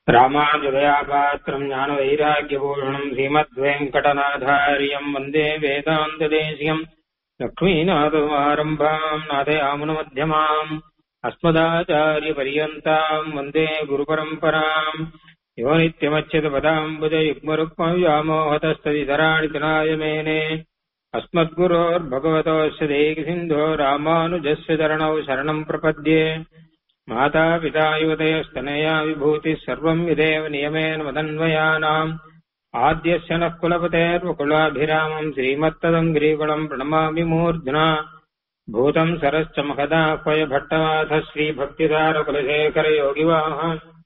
रामानुजयापात्रम् ज्ञानवैराग्यपूर्णम् श्रीमद्वेङ्कटनाथार्यम् वन्दे वेदान्तदेशीयम् लक्ष्मीनाथमारम्भाम् नाथयामुनमध्यमाम् अस्मदाचार्यपर्यन्ताम् वन्दे गुरुपरम्पराम् यो नित्यमच्युतपदाम्बुजयुग्मरुक्मव्यामोहतस्तदितराणि तनाय मेने अस्मद्गुरोर्भगवतोऽस्य देहिसिन्धो रामानुजस्य चरणौ शरणम् प्रपद्ये मातापिता युवतयस्तनया विभूतिः सर्वम् विदेव नियमेन मदन्वयानाम् आद्यस्य नः कुलपतेर्वकुलाभिरामम् श्रीमत्तदङ्ग्रीकुलम् प्रणमामि मूर्ध्ना भूतम् सरश्च महदाह्वय भट्टनाथ श्रीभक्तिदारकुलशेखरयोगिवाः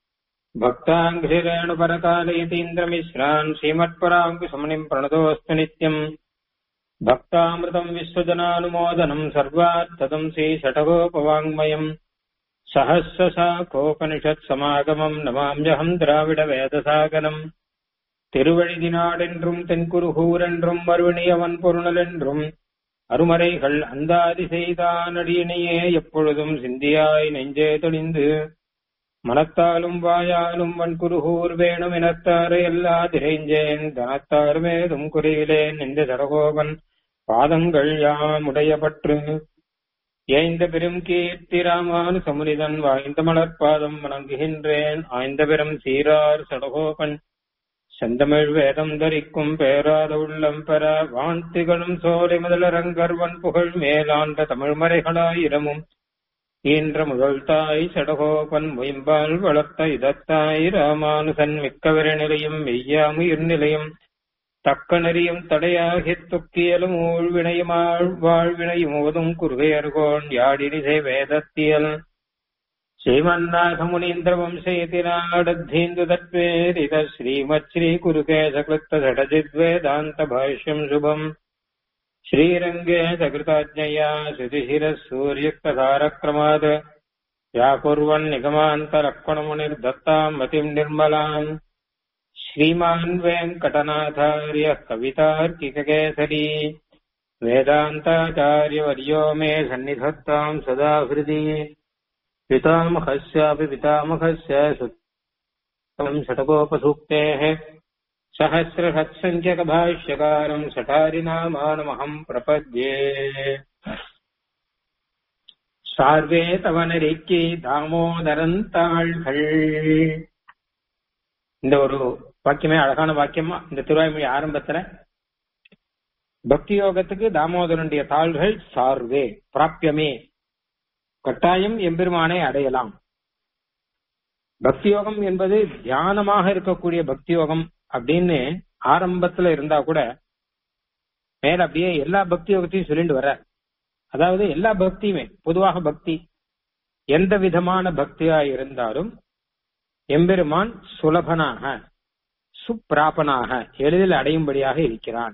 भक्ताङ्घ्रिरेणुपरकालयतीन्द्रमिश्रान् श्रीमत्पराङ्कुशमणिम् प्रणतोऽस्तु नित्यम् भक्तामृतम् विश्वजनानुमोदनम् सर्वार्थदम् श्रीषटगोपवाङ्मयम् சகசிரசாகோபனிஷத் நமாம்யகம் திராவிட வேதசாகரம் திருவழிதினாடென்றும் தென்குருகூரென்றும் மறுவினியவன் பொருணலென்றும் அருமறைகள் அந்தாதி செய்தானடியினையே எப்பொழுதும் சிந்தியாய் நெஞ்சே தெளிந்து மனத்தாலும் வாயாலும் வன்குருகூர் வேணும் இனத்தாரை எல்லா திரைஞ்சேன் தனத்தார் மேதும் குறியிலேன் இந்த சடகோபன் பாதங்கள் யாமுடைய பற்று ஏய்ந்த பெரும் கீர்த்தி ராமானு சமுனிதன் வாய்ந்த மலர்பாதம் வணங்குகின்றேன் ஆய்ந்த பெரும் சீரார் சடகோபன் செந்தமிழ் வேதம் தரிக்கும் பேராத உள்ளம் பெற வாந்திகளும் சோலை முதலரங்கர்வன் புகழ் மேலாண்ட தமிழ் மறைகளாயிரமும் ஈன்ற முதல் தாய் சடகோபன் மொயம்பால் வளர்த்த இதத்தாய் ராமானுசன் மிக்கவர நிலையும் மெய்யாமுயிர் நிலையும் தக்க நெறியும் தடையாகித் தொக்கியலும் ஊழ்வினையுமாள் வாழ்வினையும் ஓதும் குருகையர்கோன் யாடினிசை வேதத்தியல் ஸ்ரீமன்னாத முனீந்திர வம்சேதிராடத்தீந்து தத்வேரித ஸ்ரீமத் ஸ்ரீ குருகேசகிருத்த சடஜித் வேதாந்த பாஷ்யம் சுபம் ஸ்ரீரங்கே சகிருதாஜ்ஞயா சுதிசிர சூர்யுக்ததாரக்ரமாத் व्याकुर्वन् निगमान्तलक्ष्मणमुनिर्दत्ताम् मतिम् निर्मलाम् श्रीमान् वेङ्कटनाथार्यः कवितार्किककेसरी वेदान्ताचार्यवर्यो मे सन्निधत्ताम् सदा हृदि पितामहस्यापि पितामहस्य सुतम् षटकोपसूक्तेः सहस्रषत्सङ्ख्यकभाष्यकारम् सठारिनामानमहम् प्रपद्ये சார்வே தவனரிக்கி தாமோதரன் தாள்கள் இந்த ஒரு வாக்கியமே அழகான வாக்கியமா இந்த திருவாய்மொழி ஆரம்பத்துல பக்தி யோகத்துக்கு தாமோதரனுடைய தாள்கள் சார்வே பிராப்பியமே கட்டாயம் எம்பெருமானை அடையலாம் பக்தி யோகம் என்பது தியானமாக இருக்கக்கூடிய பக்தி யோகம் அப்படின்னு ஆரம்பத்துல இருந்தா கூட மேல அப்படியே எல்லா பக்தி யோகத்தையும் சொல்லிட்டு வர அதாவது எல்லா பக்தியுமே பொதுவாக பக்தி எந்த விதமான பக்தியா இருந்தாலும் எம்பெருமான் சுலபனாக சுப்பிராபனாக எளிதில் அடையும்படியாக இருக்கிறான்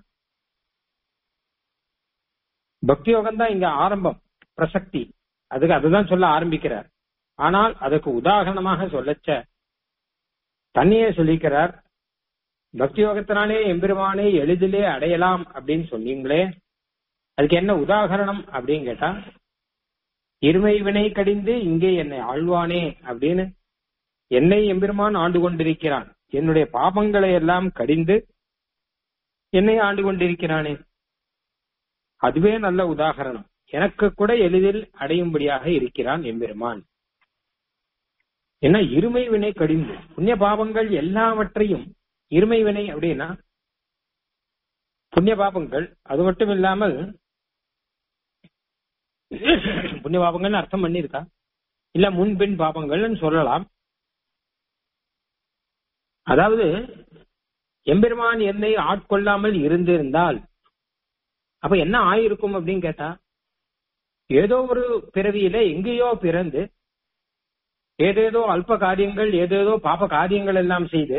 பக்தி யோகம் தான் இங்க ஆரம்பம் பிரசக்தி அதுக்கு அதுதான் சொல்ல ஆரம்பிக்கிறார் ஆனால் அதுக்கு உதாரணமாக சொல்லச்ச தண்ணியே சொல்லிக்கிறார் பக்தி யோகத்தினாலே எம்பெருமானை எளிதிலே அடையலாம் அப்படின்னு சொன்னீங்களே அதுக்கு என்ன உதாகரணம் அப்படின்னு கேட்டா இருமை வினை கடிந்து இங்கே என்னை ஆழ்வானே அப்படின்னு என்னை எம்பெருமான் ஆண்டு கொண்டிருக்கிறான் என்னுடைய பாபங்களை எல்லாம் கடிந்து என்னை ஆண்டு கொண்டிருக்கிறானே அதுவே நல்ல உதாகரணம் எனக்கு கூட எளிதில் அடையும்படியாக இருக்கிறான் எம்பெருமான் ஏன்னா இருமை வினை கடிந்து புண்ணிய பாபங்கள் எல்லாவற்றையும் இருமை வினை அப்படின்னா புண்ணிய பாபங்கள் அது மட்டும் இல்லாமல் புண்ணிய பாபங்கள்னு அர்த்தம் பண்ணிருக்கா இல்ல முன்பின் பாபங்கள்னு சொல்லலாம் அதாவது எம்பெருமான் என்னை ஆட்கொள்ளாமல் இருந்திருந்தால் அப்ப என்ன ஆயிருக்கும் அப்படின்னு கேட்டா ஏதோ ஒரு பிறவியில எங்கேயோ பிறந்து ஏதேதோ அல்ப காரியங்கள் ஏதேதோ பாப காரியங்கள் எல்லாம் செய்து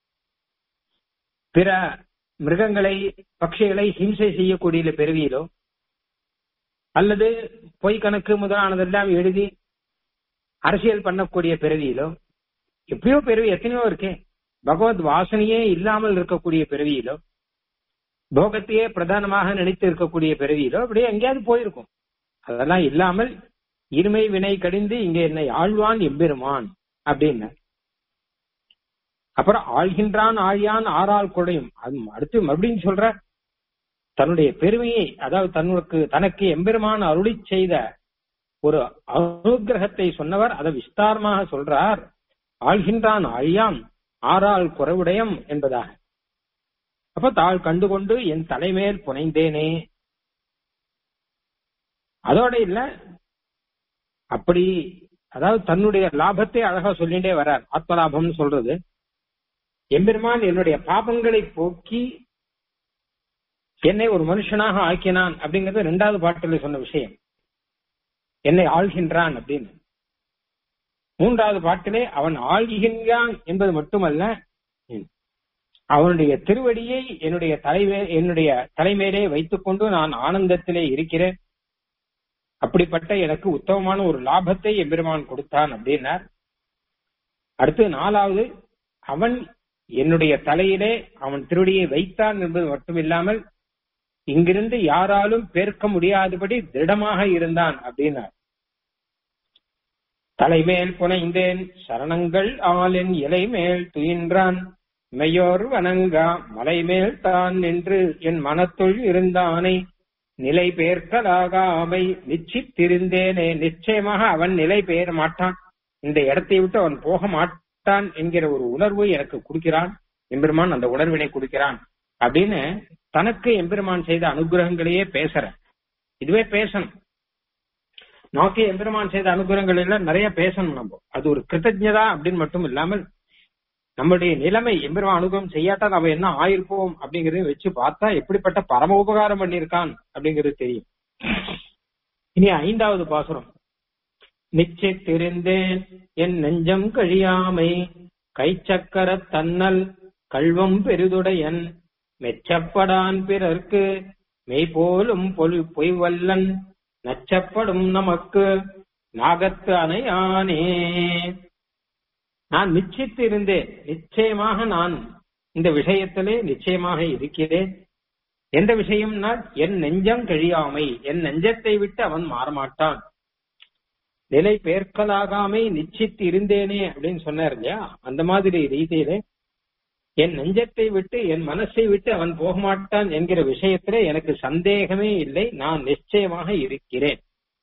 பிற மிருகங்களை பட்சிகளை ஹிம்சை செய்யக்கூடிய பிறவியிலோ அல்லது பொய் கணக்கு முதலானதெல்லாம் எழுதி அரசியல் பண்ணக்கூடிய பிறவியிலோ எப்பயோ பிறவி எத்தனையோ இருக்கே பகவத் வாசனையே இல்லாமல் இருக்கக்கூடிய பிறவியிலோ போகத்தையே பிரதானமாக நினைத்து இருக்கக்கூடிய பிறவியிலோ அப்படியே எங்கேயாவது போயிருக்கும் அதெல்லாம் இல்லாமல் இருமை வினை கடிந்து இங்க என்னை ஆழ்வான் எம்பெருமான் அப்படின்னு அப்புறம் ஆள்கின்றான் ஆழியான் ஆறால் கொடையும் அது அடுத்து மறுபடியும் சொல்ற தன்னுடைய பெருமையை அதாவது தன்னுக்கு தனக்கு எம்பெருமான் அருளி செய்த ஒரு அனுகிரகத்தை சொன்னவர் அதை விஸ்தாரமாக சொல்றார் ஆள்கின்றான் ஆழியான் ஆறால் குறைவுடையம் என்பதாக அப்ப தாள் கண்டுகொண்டு என் தலைமேல் புனைந்தேனே அதோட இல்ல அப்படி அதாவது தன்னுடைய லாபத்தை அழகா சொல்லிட்டே வர்றார் ஆத்மலாபம்னு சொல்றது எம்பெருமான் என்னுடைய பாபங்களை போக்கி என்னை ஒரு மனுஷனாக ஆக்கினான் அப்படிங்கறது ரெண்டாவது பாட்டில சொன்ன விஷயம் என்னை ஆள்கின்றான் அப்படின்னு மூன்றாவது பாட்டிலே அவன் ஆள்கின்றான் என்பது மட்டுமல்ல அவனுடைய திருவடியை என்னுடைய தலைவே என்னுடைய தலைமையிலே வைத்துக் கொண்டு நான் ஆனந்தத்திலே இருக்கிறேன் அப்படிப்பட்ட எனக்கு உத்தமமான ஒரு லாபத்தை எம்பெருமான் கொடுத்தான் அப்படின்னார் அடுத்து நாலாவது அவன் என்னுடைய தலையிலே அவன் திருடியை வைத்தான் என்பது மட்டுமில்லாமல் இங்கிருந்து யாராலும் பேர்க்க முடியாதபடி திருடமாக இருந்தான் அப்படின்னார் தலைமேல் புனைந்தேன் சரணங்கள் ஆளின் இலை மேல் துயின்றான் மெய்யோர் வணங்கா மலைமேல் தான் நின்று என் மனத்துள் இருந்தானை நிலை பெயர்க்கலாகாமை நிச்சித்திருந்தேனே நிச்சயமாக அவன் நிலை பெயர மாட்டான் இந்த இடத்தை விட்டு அவன் போக மாட்டான் என்கிற ஒரு உணர்வு எனக்கு கொடுக்கிறான் எம்பெருமான் அந்த உணர்வினை கொடுக்கிறான் அப்படின்னு தனக்கு எம்பெருமான் செய்த அனுகிரகங்களையே பேசுற இதுவே பேசணும் நமக்கு எம்பெருமான் செய்த அனுகிரகங்கள் எல்லாம் நிறைய பேசணும் நம்ம அது ஒரு கிருத்தஜதா அப்படின்னு மட்டும் இல்லாமல் நம்முடைய நிலைமை எம்பெருமான் அனுகிரகம் செய்யாட்டா நம்ம என்ன ஆயிருப்போம் அப்படிங்கறதையும் வச்சு பார்த்தா எப்படிப்பட்ட பரம உபகாரம் பண்ணியிருக்கான் அப்படிங்கிறது தெரியும் இனி ஐந்தாவது பாசுரம் நிச்சயத்திருந்தேன் என் நெஞ்சம் கழியாமை கைச்சக்கர தன்னல் கல்வம் பெரிதுடையன் மெச்சப்படான் பிறர்க்கு மெய்போலும் பொல் பொய்வல்லன் நச்சப்படும் நமக்கு நாகத்து அணையானே நான் நிச்சயித்து இருந்தேன் நிச்சயமாக நான் இந்த விஷயத்திலே நிச்சயமாக இருக்கிறேன் எந்த விஷயம்னா என் நெஞ்சம் கழியாமை என் நெஞ்சத்தை விட்டு அவன் மாறமாட்டான் நிலை பேர்க்கலாகாமை நிச்சித்து இருந்தேனே அப்படின்னு சொன்னார் இல்லையா அந்த மாதிரி ரீதியிலே என் நெஞ்சத்தை விட்டு என் மனசை விட்டு அவன் போக மாட்டான் என்கிற விஷயத்திலே எனக்கு சந்தேகமே இல்லை நான் நிச்சயமாக இருக்கிறேன்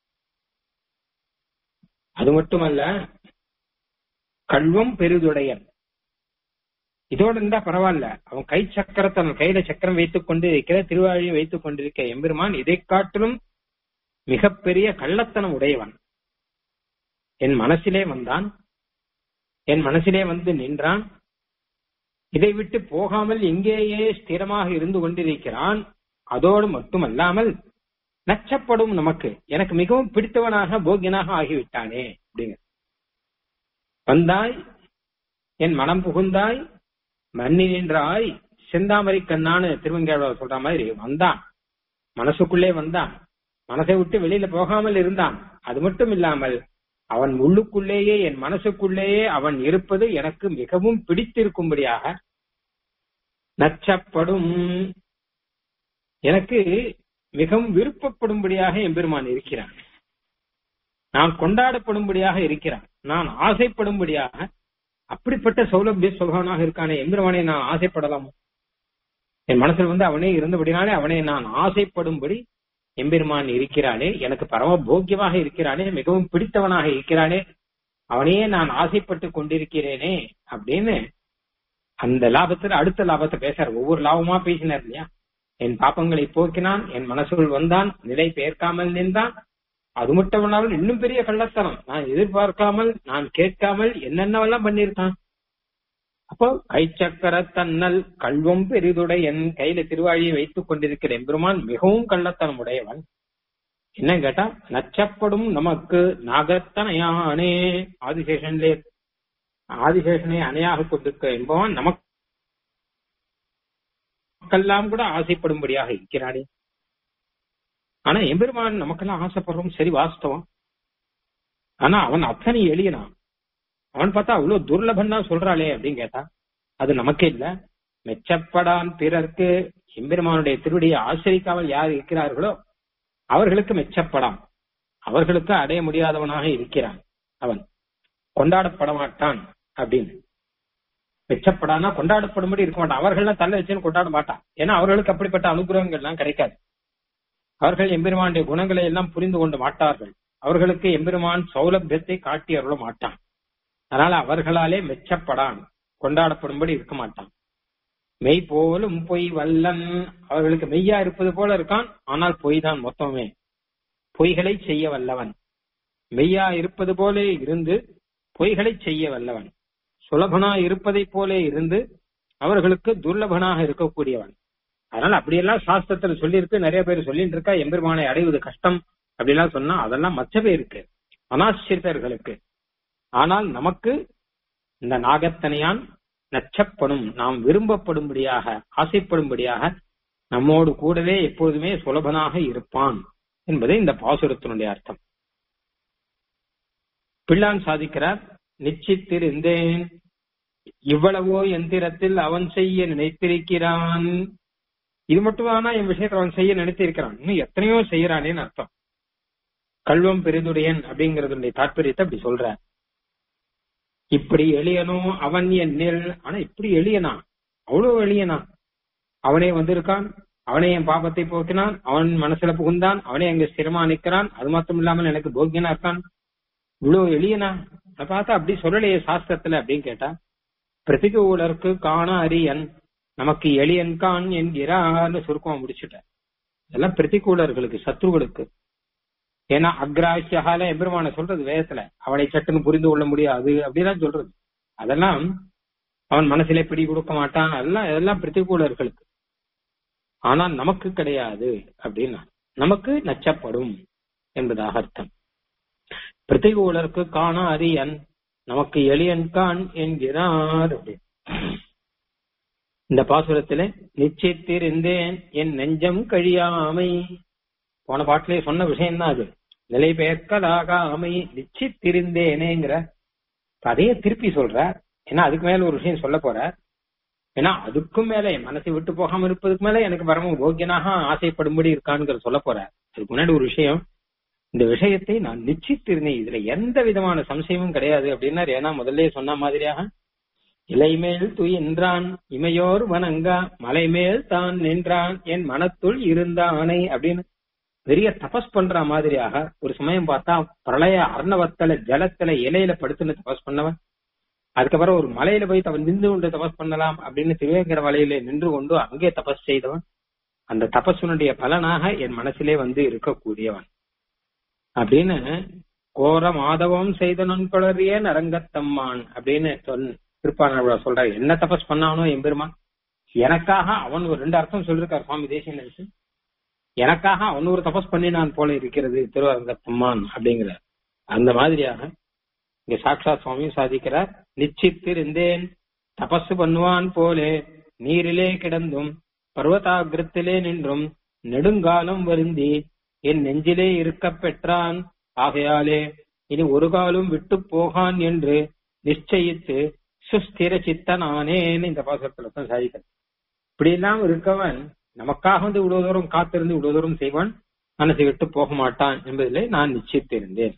அது மட்டுமல்ல கல்வம் பெரிதுடையன் இதோடு இருந்தா பரவாயில்ல அவன் கை சக்கரத்தை அவன் கையில சக்கரம் வைத்துக் கொண்டு இருக்கிற திருவாழியை வைத்துக் கொண்டிருக்க எம்பெருமான் இதை காட்டிலும் மிகப்பெரிய கள்ளத்தனம் உடையவன் என் மனசிலே வந்தான் என் மனசிலே வந்து நின்றான் இதை விட்டு போகாமல் எங்கேயே ஸ்திரமாக இருந்து கொண்டிருக்கிறான் அதோடு மட்டுமல்லாமல் நச்சப்படும் நமக்கு எனக்கு மிகவும் பிடித்தவனாக போகியனாக ஆகிவிட்டானே அப்படிங்க வந்தாய் என் மனம் புகுந்தாய் மன்னி நின்றாய் செந்தாமரை கண்ணான்னு திருவங்கேழ்வார் சொல்ற மாதிரி வந்தான் மனசுக்குள்ளே வந்தான் மனசை விட்டு வெளியில போகாமல் இருந்தான் அது மட்டும் இல்லாமல் அவன் உள்ளுக்குள்ளேயே என் மனசுக்குள்ளேயே அவன் இருப்பது எனக்கு மிகவும் பிடித்திருக்கும்படியாக நச்சப்படும் எனக்கு மிகவும் விருப்பப்படும்படியாக எம்பெருமான் இருக்கிறான் நான் கொண்டாடப்படும்படியாக இருக்கிறான் நான் ஆசைப்படும்படியாக அப்படிப்பட்ட சௌலபிய சுபகவனாக இருக்கானே எம்பெருமானை நான் ஆசைப்படலாமோ என் மனசில் வந்து அவனே இருந்தபடினாலே அவனை நான் ஆசைப்படும்படி எம்பெருமான் இருக்கிறானே எனக்கு பரம போக்கியமாக இருக்கிறானே மிகவும் பிடித்தவனாக இருக்கிறானே அவனையே நான் ஆசைப்பட்டு கொண்டிருக்கிறேனே அப்படின்னு அந்த லாபத்துல அடுத்த லாபத்தை பேசுறார் ஒவ்வொரு லாபமா பேசினார் இல்லையா என் பாப்பங்களை போக்கினான் என் மனசுள் வந்தான் நிலை பெயர்க்காமல் நின்றான் அது மட்டும் இல்லாமல் இன்னும் பெரிய கள்ளத்தனம் நான் எதிர்பார்க்காமல் நான் கேட்காமல் என்னென்னவெல்லாம் பண்ணியிருக்கான் அப்போ கைச்சக்கர தன்னல் கல்வம் பெரிதுடையன் கையில திருவாழியை வைத்துக் கொண்டிருக்கிற எம்பெருமான் மிகவும் கள்ளத்தனம் உடையவன் என்ன கேட்டா நச்சப்படும் நமக்கு நாகத்தனையானே ஆதிசேஷன்லே ஆதிசேஷனை அணையாக கொண்டிருக்க என்பவன் நமக்கெல்லாம் கூட ஆசைப்படும்படியாக இருக்கிறானே ஆனா எம்பெருமான் நமக்கெல்லாம் ஆசைப்படுறோம் சரி வாஸ்தவம் ஆனா அவன் அத்தனை எளியனான் அவன் பார்த்தா அவ்வளவு துர்லபன் தான் சொல்றாளே அப்படின்னு கேட்டா அது நமக்கே இல்ல மெச்சப்படான் பிறர்க்கு எம்பெருமானுடைய திருவடியை ஆசிரிக்காமல் யார் இருக்கிறார்களோ அவர்களுக்கு மெச்சப்படாம் அவர்களுக்கு அடைய முடியாதவனாக இருக்கிறான் அவன் கொண்டாடப்பட மாட்டான் அப்படின்னு மெச்சப்படானா கொண்டாடப்படும்படி இருக்க மாட்டான் அவர்கள்லாம் தள்ள வச்சுன்னு கொண்டாட மாட்டான் ஏன்னா அவர்களுக்கு அப்படிப்பட்ட அனுகிரகங்கள் எல்லாம் கிடைக்காது அவர்கள் எம்பெருமானுடைய குணங்களை எல்லாம் புரிந்து கொண்டு மாட்டார்கள் அவர்களுக்கு எம்பெருமான் சௌலபியத்தை காட்டி அருள மாட்டான் அதனால அவர்களாலே மெச்சப்படான் கொண்டாடப்படும்படி இருக்க மாட்டான் மெய் போலும் பொய் வல்லன் அவர்களுக்கு மெய்யா இருப்பது போல இருக்கான் ஆனால் பொய் தான் மொத்தமே பொய்களை செய்ய வல்லவன் மெய்யா இருப்பது போலே இருந்து பொய்களை செய்ய வல்லவன் சுலபனா இருப்பதை போலே இருந்து அவர்களுக்கு துர்லபனாக இருக்கக்கூடியவன் அதனால அப்படியெல்லாம் சாஸ்திரத்துல சொல்லியிருக்கு நிறைய பேர் சொல்லிட்டு இருக்கா எம்பெருமானை அடைவது கஷ்டம் அப்படிலாம் சொன்னா அதெல்லாம் மற்ற பேருக்கு அனாசிரியர்களுக்கு ஆனால் நமக்கு இந்த நாகத்தனையான் நச்சப்படும் நாம் விரும்பப்படும்படியாக ஆசைப்படும்படியாக நம்மோடு கூடவே எப்போதுமே சுலபனாக இருப்பான் என்பது இந்த பாசுரத்தினுடைய அர்த்தம் பிள்ளான் சாதிக்கிறார் நிச்சித்திருந்தேன் இவ்வளவோ எந்திரத்தில் அவன் செய்ய நினைத்திருக்கிறான் இது மட்டுமானா என் விஷயத்தை அவன் செய்ய நினைத்திருக்கிறான் இன்னும் எத்தனையோ செய்யறானேன்னு அர்த்தம் கல்வம் பெரிதுடையன் அப்படிங்கறதுடைய தாற்பயத்தை அப்படி சொல்ற இப்படி எளியனோ அவன் என்னில் ஆனா இப்படி எளியனா அவ்வளவு எளியனா அவனே வந்திருக்கான் அவனே என் பாபத்தை போக்கினான் அவன் மனசுல புகுந்தான் அவனே அங்க ஸ்திரமா நிக்கிறான் அது மட்டும் இல்லாமல் எனக்கு போக்கியனா இருக்கான் இவ்வளவு எளியனா நான் பார்த்தா அப்படி சொல்லலையே சாஸ்திரத்துல அப்படின்னு கேட்டா பிரதிகூலருக்கு காண அரியன் நமக்கு எளியன் கான் என்கிறான்னு சுருக்கமா முடிச்சுட்டேன் இதெல்லாம் பிரதிகூலர்களுக்கு சத்ருகளுக்கு ஏன்னா அக்ராஹியகால எம்பெருமான சொல்றது வேதத்துல அவனை சட்டுன்னு புரிந்து கொள்ள முடியாது அப்படிதான் சொல்றது அதெல்லாம் அவன் மனசிலே பிடி கொடுக்க மாட்டான் அதெல்லாம் இதெல்லாம் பிரதிகூலர்களுக்கு ஆனால் நமக்கு கிடையாது அப்படின்னா நமக்கு நச்சப்படும் என்பதாக அர்த்தம் பிரதிகூலருக்கு காண அரியன் நமக்கு எளியன் கான் என்கிறார் அப்படின்னு இந்த பாசுரத்திலே நிச்சயத்திருந்தேன் என் நெஞ்சம் கழியாமை போன பாட்டிலே சொன்ன விஷயம்தான் அது நிலை பெயர்க்கலாகாமை நிச்சயத்திருந்தேனேங்கிற அதையே திருப்பி சொல்ற ஏன்னா அதுக்கு மேல ஒரு விஷயம் சொல்ல போற ஏன்னா அதுக்கும் மேல என் மனசை விட்டு போகாம இருப்பதுக்கு மேல எனக்கு பரம போக்கியனாக ஆசைப்படும்படி இருக்கான்ங்கிற சொல்ல போற அதுக்கு முன்னாடி ஒரு விஷயம் இந்த விஷயத்தை நான் நிச்சயித்திருந்தேன் இதுல எந்த விதமான சம்சயமும் கிடையாது அப்படின்னா ஏன்னா முதல்ல சொன்ன மாதிரியாக இலைமேல் துயின்றான் இமையோர் வனங்கா மலைமேல் தான் நின்றான் என் மனத்துள் இருந்தானை அப்படின்னு பெரிய தபஸ் பண்ற மாதிரியாக ஒரு சமயம் பார்த்தா பிரளய அர்ணவத்துல ஜலத்துல இலையில படுத்துன்னு தபஸ் பண்ணவன் அதுக்கப்புறம் ஒரு மலையில போய் அவன் நின்று கொண்டு தபஸ் பண்ணலாம் அப்படின்னு திவேங்கிற மலையில நின்று கொண்டு அங்கே தபஸ் செய்தவன் அந்த தபஸுனுடைய பலனாக என் மனசிலே வந்து இருக்கக்கூடியவன் அப்படின்னு கோர மாதவம் செய்த நுண்குளறிய நரங்கத்தம்மான் அப்படின்னு சொல் திருப்பான சொல்றாரு என்ன தபஸ் பண்ணானோ எம்பெருமான் எனக்காக அவன் ஒரு ரெண்டு அர்த்தம் சொல்லிருக்கார் சுவாமி தேசிய எனக்காக அவன் ஒரு தபஸ் பண்ணினான் போல இருக்கிறது திருவரங்கத்தம்மான் அப்படிங்கிற அந்த மாதிரியாக இங்க சாக்ஷா சுவாமியும் சாதிக்கிறார் நிச்சித்திருந்தேன் தபசு பண்ணுவான் போலே நீரிலே கிடந்தும் பர்வதாகிரத்திலே நின்றும் நெடுங்காலம் வருந்தி என் நெஞ்சிலே இருக்க பெற்றான் ஆகையாலே இனி ஒரு காலம் விட்டு போகான் என்று நிச்சயித்து சுஸ்திர சித்தனானேன்னு இந்த பாசத்துல தான் சாதிக்கிறேன் இப்படி எல்லாம் இருக்கவன் நமக்காக வந்து இவ்வளவு தூரம் காத்திருந்து இவ்வளவு தூரம் செய்வான் மனசை விட்டு போக மாட்டான் என்பதிலே நான் நிச்சயித்திருந்தேன்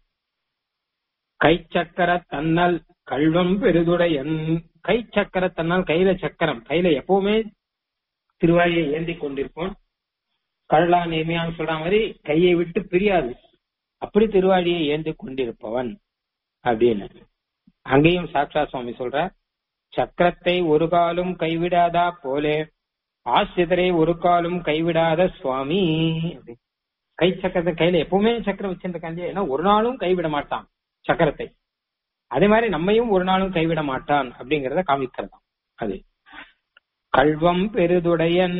கை சக்கர தன்னல் கல்வம் பெருதுடையன் கை சக்கர தன்னால் கையில சக்கரம் கையில எப்பவுமே திருவாயை ஏந்தி கொண்டிருப்போம் கள்ளா நேமியான்னு சொல்ற மாதிரி கையை விட்டு பிரியாது அப்படி திருவாடியை ஏந்தி கொண்டிருப்பவன் அப்படின்னு அங்கேயும் சாக்ஷா சுவாமி சொல்ற சக்கரத்தை ஒரு காலும் கைவிடாதா போலே ஆசிரியரை ஒரு காலும் கைவிடாத சுவாமி கை சக்கரத்தை கையில எப்பவுமே சக்கரம் வச்சிருக்காங்க ஏன்னா ஒரு நாளும் கைவிட மாட்டான் சக்கரத்தை அதே மாதிரி நம்மையும் ஒரு நாளும் கைவிட மாட்டான் அப்படிங்கறத காமிக்கிறதாம் அது கல்வம் பெருதுடையன்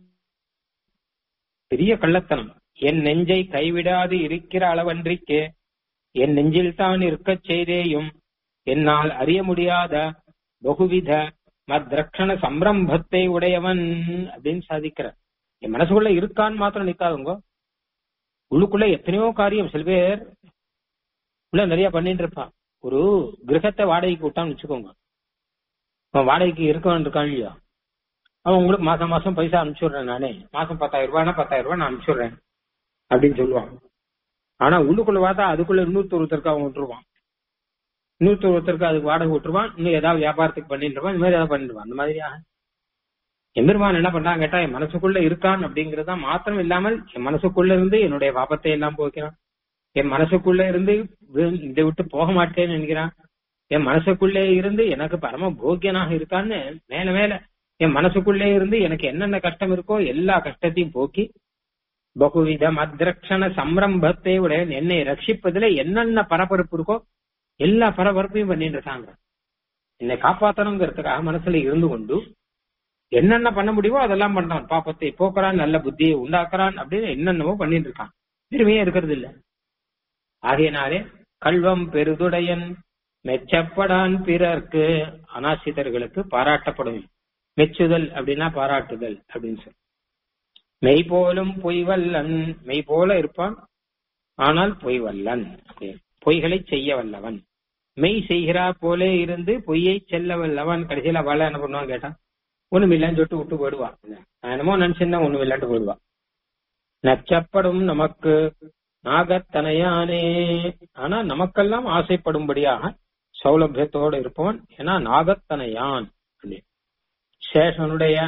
பெரிய கள்ளத்தனம் என் நெஞ்சை கைவிடாது இருக்கிற அளவன்றிக்கே என் நெஞ்சில் தான் இருக்கச் செய்தேயும் என்னால் அறிய முடியாத பகுவித மத்ரக்ஷண சம்பிரம்பத்தை உடையவன் அப்படின்னு சாதிக்கிறார் என் மனசுக்குள்ள இருக்கான்னு மாத்திரம் நிக்காதுங்க உள்ளுக்குள்ள எத்தனையோ காரியம் சில பேர் உள்ள நிறைய பண்ணிட்டு இருப்பான் ஒரு கிரகத்தை வாடகைக்கு விட்டான்னு வச்சுக்கோங்க அவன் வாடகைக்கு இருக்கவன் இருக்கான் இல்லையா அவன் உங்களுக்கு மாசம் மாசம் பைசா அனுப்பிச்சுடுறேன் நானே மாசம் பத்தாயிரம் ரூபாய்னா பத்தாயிரம் ரூபாய் நான் அனுப்பிச்சுடுறேன் அப்படின்னு சொல்லுவான் ஆனா உள்ளுக்குள்ள பார்த்தா அதுக்குள்ள இன்னொருத்தர் ஒருத்தருக்கு அவன் விட்டுருவான் இன்னொருத்தர் ஒருத்தருக்கு அதுக்கு வாடகை விட்டுருவான் இன்னும் ஏதாவது வியாபாரத்துக்கு பண்ணிட்டு இருப்பான் இந்த மாதிரி ஏதாவது பண்ணிடுவான் அந்த மாதிரியாக எம்பெருமான் என்ன பண்றான் கேட்டா என் மனசுக்குள்ள இருக்கான் அப்படிங்கறதா மாத்திரம் இல்லாமல் என் மனசுக்குள்ள இருந்து என்னுடைய பாபத்தை எல்லாம் போக்கிறான் என் மனசுக்குள்ள இருந்து வி- இதை விட்டு போக மாட்டேன்னு நினைக்கிறான் என் மனசுக்குள்ளே இருந்து எனக்கு பரம போக்கியனாக இருக்கான்னு மேல மேல என் மனசுக்குள்ளே இருந்து எனக்கு என்னென்ன கஷ்டம் இருக்கோ எல்லா கஷ்டத்தையும் போக்கி பகுவித மத்ரக்ஷண சம்ரம்பத்தை உடைய என்னை ரட்சிப்பதுல என்னென்ன பரபரப்பு இருக்கோ எல்லா பரபரப்பையும் பண்ணிட்டு இருக்காங்க என்னை காப்பாத்தணுங்கிறதுக்காக மனசுல இருந்து கொண்டு என்னென்ன பண்ண முடியுமோ அதெல்லாம் பண்றான் பாப்பத்தை போக்குறான் நல்ல புத்தியை உண்டாக்குறான் அப்படின்னு என்னென்னவோ பண்ணிட்டு இருக்கான் பெருமையே இருக்கிறது இல்ல ஆகையினாலே கல்வம் பெருதுடையன் மெச்சப்படான் பிறர்க்கு அனாசிதர்களுக்கு பாராட்டப்படும் மெச்சுதல் அப்படின்னா பாராட்டுதல் அப்படின்னு சொல்லி மெய் போலும் பொய்வல்லன் மெய் போல இருப்பான் ஆனால் பொய்வல்லன் அப்படின்னு. பொய்களை செய்ய வல்லவன் மெய் செய்கிறா போலே இருந்து பொய்யை செல்ல வல்லவன் கடைசியில அவள என்ன பண்ணுவான் கேட்டான் ஒண்ணும் இல்லைன்னு சொல்லிட்டு விட்டு போயிடுவா நான் என்னமோ நினைச்சிருந்தா ஒண்ணும் இல்லைன்ட்டு போயிடுவா நச்சப்படும் நமக்கு நாகத்தனையானே ஆனா நமக்கெல்லாம் ஆசைப்படும்படியாக சௌலபியத்தோடு இருப்பவன் ஏன்னா நாகத்தனையான் அப்படின்னு. சேஷனுடைய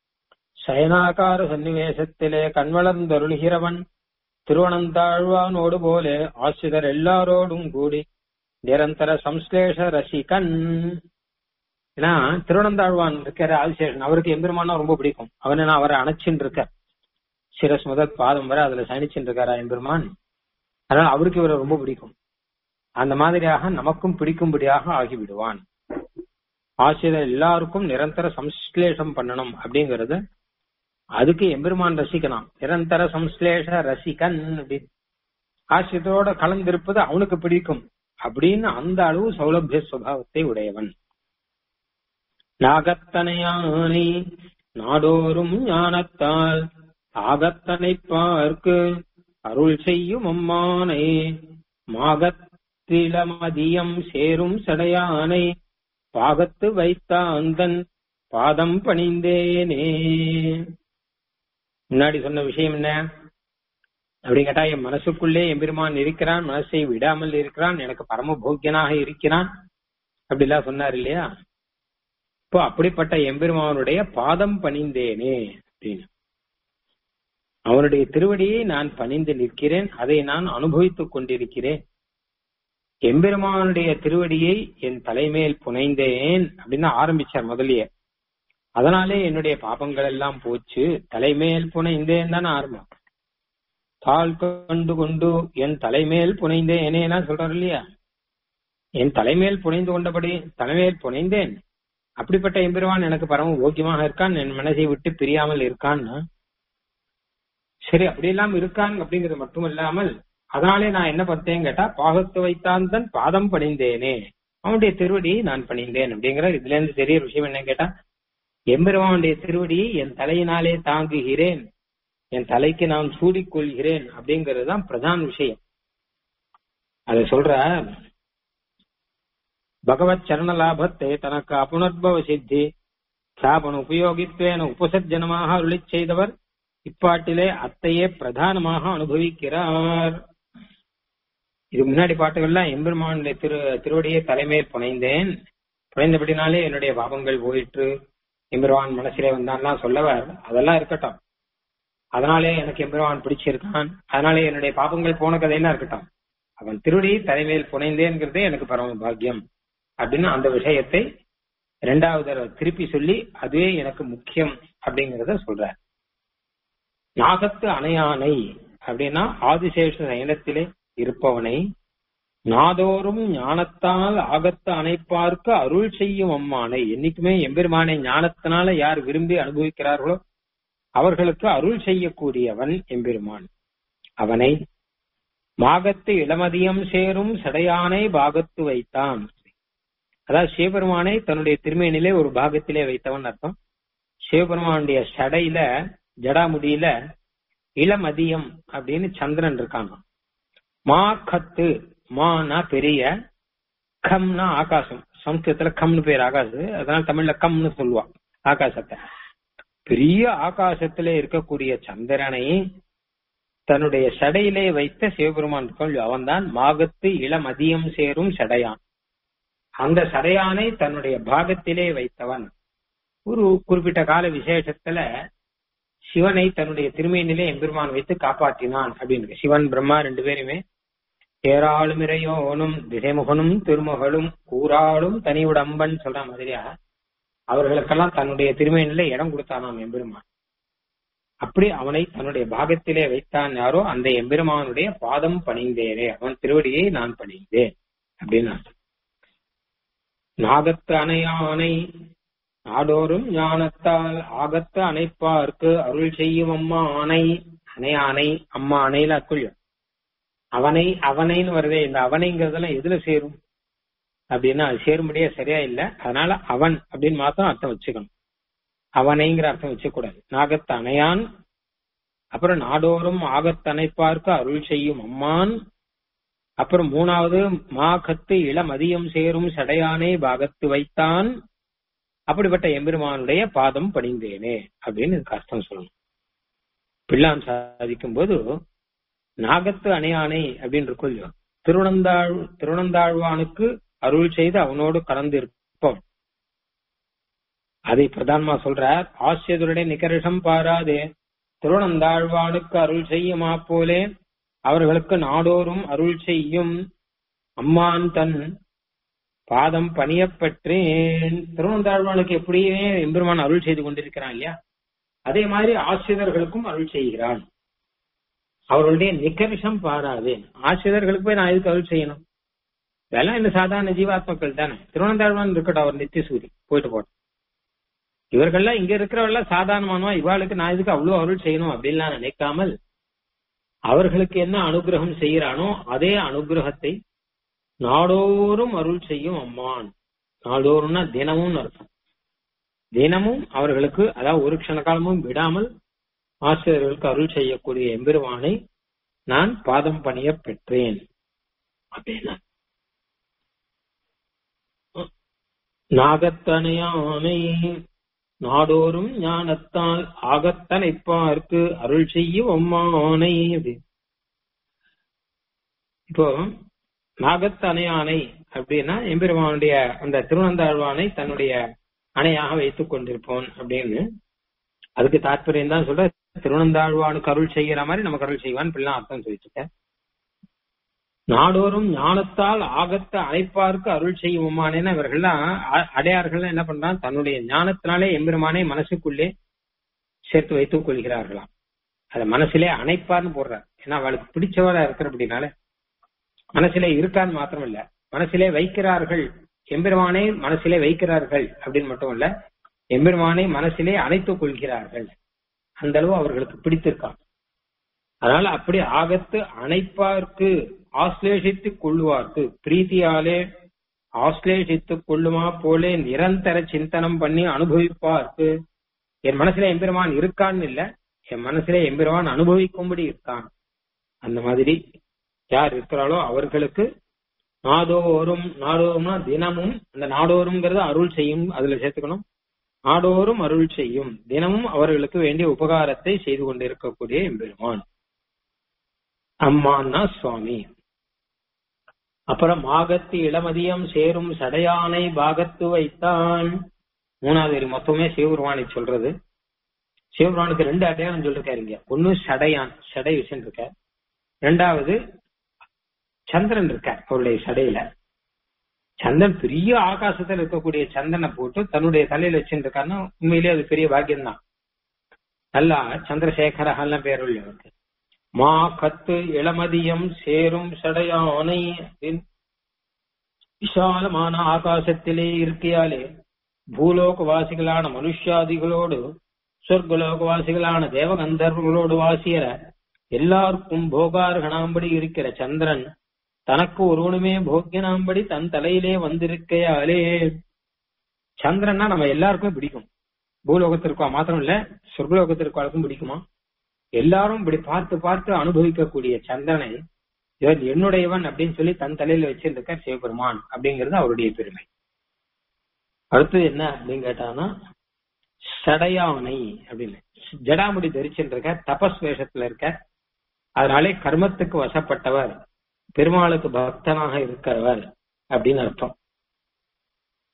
சயனாகார சன்னிவேசத்திலே கண்வளர்ந்தருளுகிறவன் திருவனந்தாழ்வானோடு போல ஆசிரியர் எல்லாரோடும் கூடி நிரந்தர சம்ஸ்லேஷ ரசிகன் ஏன்னா திருவனந்தாழ்வான் இருக்கிற ஆதிசேஷன் அவருக்கு எம்பெருமானா ரொம்ப பிடிக்கும் அவனை நான் அவரை அணைச்சின்னு இருக்க சிரஸ் முதல் பாதம் வரை அதுல சயனிச்சுட்டு இருக்காரா எம்பெருமான் அதனால அவருக்கு இவரை ரொம்ப பிடிக்கும் அந்த மாதிரியாக நமக்கும் பிடிக்கும்படியாக ஆகிவிடுவான் ஆசிரியர் எல்லாருக்கும் நிரந்தர சம்ஸ்லேஷம் பண்ணணும் அப்படிங்கறது அதுக்கு எம்பெருமான் ரசிக்கலாம் நிரந்தர சம்ஸ்லேஷ ரசிகன் அப்படின்னு ஆசிரியத்தோட கலந்திருப்பது அவனுக்கு பிடிக்கும் அப்படின்னு அந்த அளவு சௌலபிய சுபாவத்தை உடையவன் நாகத்தனையானை நாடோறும் ஞானத்தால் ஆகத்தனை பார்க்கு அருள் செய்யும் அம்மானை மாகத்திலமதியம் சேரும் சடையானை பாகத்து வைத்த அந்தன் பாதம் பணிந்தேனே முன்னாடி சொன்ன விஷயம் என்ன அப்படி கேட்டா என் மனசுக்குள்ளே எம்பெருமான் இருக்கிறான் மனசை விடாமல் இருக்கிறான் எனக்கு பரம போக்கியனாக இருக்கிறான் அப்படிலாம் சொன்னார் இல்லையா இப்போ அப்படிப்பட்ட எம்பெருமானுடைய பாதம் பணிந்தேனே அப்படின்னு அவனுடைய திருவடியை நான் பணிந்து நிற்கிறேன் அதை நான் அனுபவித்துக் கொண்டிருக்கிறேன் எம்பெருமானுடைய திருவடியை என் தலைமேல் புனைந்தேன் அப்படின்னு ஆரம்பிச்சார் முதலியே அதனாலே என்னுடைய பாபங்கள் எல்லாம் போச்சு தலைமேல் புனைந்தேன் தானே ஆரம்பம் தாள் கண்டு கொண்டு என் தலைமேல் புனைந்தேனேனா சொல்றாரு இல்லையா என் தலைமேல் புனைந்து கொண்டபடி தலைமேல் புனைந்தேன் அப்படிப்பட்ட எம்பெருமான் எனக்கு பரம ஓக்கியமாக இருக்கான் என் மனசை விட்டு பிரியாமல் இருக்கான்னு சரி அப்படியெல்லாம் இருக்கான் அப்படிங்கிறது மட்டும் இல்லாமல் அதனாலே நான் என்ன பார்த்தேன் கேட்டா பாகத்து வைத்தான் தன் பாதம் பணிந்தேனே அவனுடைய திருவடியை நான் பணிந்தேன் அப்படிங்கிற இதுல இருந்து தெரிய விஷயம் என்ன கேட்டா எம்பெருமானுடைய திருவடியை என் தலையினாலே தாங்குகிறேன் என் தலைக்கு நான் சூடிக்கொள்கிறேன் அப்படிங்கிறது தான் பிரதான விஷயம் அதை சொல்ற பகவத் சரண லாபத்தை தனக்கு அபுனர்பவ சித்தி சாபன உபயோகித்வேன உபசர்ஜனமாக அருளிச் செய்தவர் இப்பாட்டிலே அத்தையே பிரதானமாக அனுபவிக்கிறார் இது முன்னாடி பாட்டுகள்லாம் எம்பெருமானுடைய திரு திருவடியை தலைமையில் புனைந்தேன் புனைந்தபடினாலே என்னுடைய பாவங்கள் போயிற்று எம்பெருமான் மனசிலே வந்தான்லாம் சொல்லவர் அதெல்லாம் இருக்கட்டும் அதனாலே எனக்கு எம்பெருமான் பிடிச்சிருக்கான் அதனாலே என்னுடைய பாபங்கள் போன கதையெல்லாம் இருக்கட்டும் அவன் திருடி தலைமையில் புனைந்தேங்கிறதே எனக்கு பரம பாக்கியம் அப்படின்னு அந்த விஷயத்தை இரண்டாவது தடவை திருப்பி சொல்லி அதுவே எனக்கு முக்கியம் அப்படிங்கறத சொல்றார் நாகத்து அணையானை அப்படின்னா ஆதிசேஷ சயனத்திலே இருப்பவனை நாதோறும் ஞானத்தால் ஆகத்து அணைப்பார்க்கு அருள் செய்யும் அம்மானை என்னைக்குமே எம்பெருமானை ஞானத்தினால யார் விரும்பி அனுபவிக்கிறார்களோ அவர்களுக்கு அருள் செய்யக்கூடியவன் எம்பெருமான் அவனை மாகத்து இளமதியம் சேரும் சடையானை பாகத்து வைத்தான் அதாவது சிவபெருமானை தன்னுடைய திருமேனிலே ஒரு பாகத்திலே வைத்தவன் அர்த்தம் சிவபெருமானுடைய சடையில ஜடாமுடியில இளமதியம் அப்படின்னு சந்திரன் இருக்காங்க மா கத்து மானா பெரிய கம்னா ஆகாசம் சம்ஸ்கிருதத்துல கம்னு பேர் ஆகாசு அதனால தமிழ்ல கம்னு சொல்லுவா ஆகாசத்தை பெரிய ஆகாசத்திலே இருக்கக்கூடிய சந்திரனை தன்னுடைய சடையிலே வைத்த சிவபெருமான் அவன்தான் மாகத்து இளமதியம் சேரும் சடையான் அந்த சடையானை தன்னுடைய பாகத்திலே வைத்தவன் ஒரு குறிப்பிட்ட கால விசேஷத்துல சிவனை தன்னுடைய திருமையினிலே எம்பெருமான் வைத்து காப்பாற்றினான் அப்படின்னு சிவன் பிரம்மா ரெண்டு பேருமே ஏராளுமிரையோனும் திசைமுகனும் திருமகளும் கூறாளும் தனியுடம்பன் சொல்ற மாதிரியா அவர்களுக்கெல்லாம் தன்னுடைய திருமையினிலே இடம் கொடுத்தானாம் எம்பெருமான் அப்படி அவனை தன்னுடைய பாகத்திலே வைத்தான் யாரோ அந்த எம்பெருமானுடைய பாதம் பணிந்தேனே அவன் திருவடியை நான் பணிந்தேன் அப்படின்னு அர்த்தம் நாகத்து அணையானை நாடோறும் ஞானத்தால் ஆகத்து அணைப்பார்க்கு அருள் செய்யும் அம்மா அணை அணையானை அம்மா அணையில அக்குள்ளும் அவனை அவனைன்னு வருதே இந்த அவனைங்கிறதெல்லாம் எதுல சேரும் அப்படின்னா அது சேரும்படியே சரியா இல்ல அதனால அவன் அப்படின்னு மாத்திரம் அர்த்தம் வச்சுக்கணும் அவனைங்கிற அர்த்தம் வச்சுக்கூடாது நாகத்து அணையான் அப்புறம் நாடோறும் ஆகத்தணைப்பார்க்கு அருள் செய்யும் அம்மான் அப்புறம் மூணாவது மாகத்து இளமதியம் சேரும் சடையானே பாகத்து வைத்தான் அப்படிப்பட்ட எம்பெருமானுடைய பாதம் பணிந்தேனே அப்படின்னு இதுக்கு அர்த்தம் சொல்லணும் பிள்ளான் சாதிக்கும் போது நாகத்து அணையானை அப்படின்னு இருக்கும் இல்லையோ திருவனந்தாழ் திருவனந்தாழ்வானுக்கு அருள் செய்து அவனோடு கலந்து இருப்போம் அதை பிரதானமா சொல்றார் ஆசிரியருடைய நிகரிஷம் பாராதே திருவனந்தாழ்வானுக்கு அருள் செய்யுமா போலே அவர்களுக்கு நாடோறும் அருள் செய்யும் அம்மான் தன் பாதம் பணியப் பெற்றேன் திருவனந்தாழ்வானுக்கு எப்படியே எம்பெருமான் அருள் செய்து கொண்டிருக்கிறான் இல்லையா அதே மாதிரி ஆசிரியர்களுக்கும் அருள் செய்கிறான் அவர்களுடைய நிகர்ஷம் பாராது ஆசிரியர்களுக்கு போய் நான் எதுக்கு அருள் செய்யணும் இதெல்லாம் இந்த சாதாரண ஜீவாத்மக்கள் தானே திருவனந்தாழ்வான் இருக்கட்டும் அவர் நித்திய சூரி போயிட்டு போட்டோம் இவர்கள்லாம் இங்க இருக்கிறவெல்லாம் சாதாரணமானவா இவாளுக்கு நான் இதுக்கு அவ்வளவு அருள் செய்யணும் அப்படின்லாம் நினைக்காமல் அவர்களுக்கு என்ன அனுகிரகம் செய்யறானோ அதே அனுகிரகத்தை நாடோறும் அருள் செய்யும் அம்மான் நாடோறும்னா தினமும் அர்த்தம் தினமும் அவர்களுக்கு அதாவது ஒரு க்ஷண காலமும் விடாமல் ஆசிரியர்களுக்கு அருள் செய்யக்கூடிய எம்பெருமானை நான் பாதம் பணிய பெற்றேன் அப்படின்னா நாகத்தனையானை நாடோறும் ஞானத்தால் ஆகத்தனைப்பார்க்கு அருள் செய்யும் அம்மானை இப்போ நாகத்து அணையானை அப்படின்னா எம்பெருமானுடைய அந்த திருவனந்தாழ்வானை தன்னுடைய அணையாக வைத்துக் கொண்டிருப்போன் அப்படின்னு அதுக்கு தாற்பயம் தான் சொல்ற திருவனந்தாழ்வானுக்கு அருள் செய்யற மாதிரி நமக்கு அருள் செய்வான் பிள்ளை அர்த்தம் சொல்லிட்டு நாடோறும் ஞானத்தால் ஆகத்த அழைப்பார்க்கு அருள் செய்யுமானேன்னு இவர்கள்லாம் அடையார்கள் என்ன பண்றான் தன்னுடைய ஞானத்தினாலே எம்பெருமானை மனசுக்குள்ளே சேர்த்து வைத்துக் கொள்கிறார்களாம் அத மனசிலே அணைப்பார்னு போடுறார் ஏன்னா அவளுக்கு பிடிச்சவரா இருக்கிற அப்படின்னால மனசிலே இருக்கான்னு மாத்திரம் இல்ல மனசிலே வைக்கிறார்கள் எம்பெருமானை மனசிலே வைக்கிறார்கள் அப்படின்னு மட்டும் இல்ல எம்பெருமானை மனசிலே அணைத்துக் கொள்கிறார்கள் அந்த அளவு அவர்களுக்கு பிடித்திருக்கான் அதனால அப்படி ஆகத்து அணைப்பார்க்கு ஆஸ்லேஷித்துக் கொள்ளுவார்க்கு பிரீத்தியாலே ஆஸ்லேஷித்துக் கொள்ளுமா போலே நிரந்தர சிந்தனம் பண்ணி அனுபவிப்பார்க்கு என் மனசுல எம்பெருமான் இருக்கான்னு இல்ல என் மனசுல எம்பெருமான் அனுபவிக்கும்படி இருக்கான் அந்த மாதிரி யார் இருக்கிறாளோ அவர்களுக்கு நாடோறும் நாடோறும்னா தினமும் அந்த நாடோறும்ங்கிறது அருள் செய்யும் அதுல சேர்த்துக்கணும் நாடோறும் அருள் செய்யும் தினமும் அவர்களுக்கு வேண்டிய உபகாரத்தை செய்து கொண்டிருக்கக்கூடிய எம்பெருமான் அம்மான்னா சுவாமி அப்புறம் மாகத்து இளமதியம் சேரும் சடையானை பாகத்து வைத்தான் மூணாவது மொத்தமே சிவபெருமானை சொல்றது சிவபெருமானுக்கு ரெண்டு அடையாளம் சொல்லிருக்காரு இங்க ஒன்னு சடையான் சடை விஷயம் இருக்க ரெண்டாவது சந்திரன் இருக்கார் அவருடைய சடையில சந்திரன் பெரிய ஆகாசத்துல இருக்கக்கூடிய சந்தனை போட்டு தன்னுடைய தலையில வச்சுருக்காருன்னா உண்மையிலேயே அது பெரிய பாக்கியம் தான் நல்லா சந்திரசேகரஹெல்லாம் பேர் உள்ளவருக்கு மா கத்து இளமதியம் சேரும் சடையானை விசாலமான ஆகாசத்திலே இருக்கையாலே பூலோகவாசிகளான மனுஷாதிகளோடு சொர்க்கலோகவாசிகளான தேவகந்தர்வர்களோடு வாசியற எல்லாருக்கும் போகார்கனாம்படி இருக்கிற சந்திரன் தனக்கு ஒருவனுமே போக்கியனாம்படி தன் தலையிலே வந்திருக்கையாலே சந்திரன்னா நம்ம எல்லாருக்குமே பிடிக்கும் பூலோகத்திற்கா மாத்திரம் இல்ல சொர்க்கலோகத்திற்காளுக்கும் பிடிக்குமா எல்லாரும் இப்படி பார்த்து பார்த்து அனுபவிக்கக்கூடிய சந்திரனை இவன் என்னுடையவன் அப்படின்னு சொல்லி தன் தலையில வச்சிருக்க சிவபெருமான் அப்படிங்கிறது அவருடைய பெருமை அடுத்தது என்ன அப்படின்னு கேட்டானா சடையானை அப்படின்னு ஜடாமுடி தரிச்சுருக்க தபஸ் வேஷத்துல இருக்க அதனாலே கர்மத்துக்கு வசப்பட்டவர் பெருமாளுக்கு பக்தனாக இருக்கிறவர் அப்படின்னு அர்த்தம்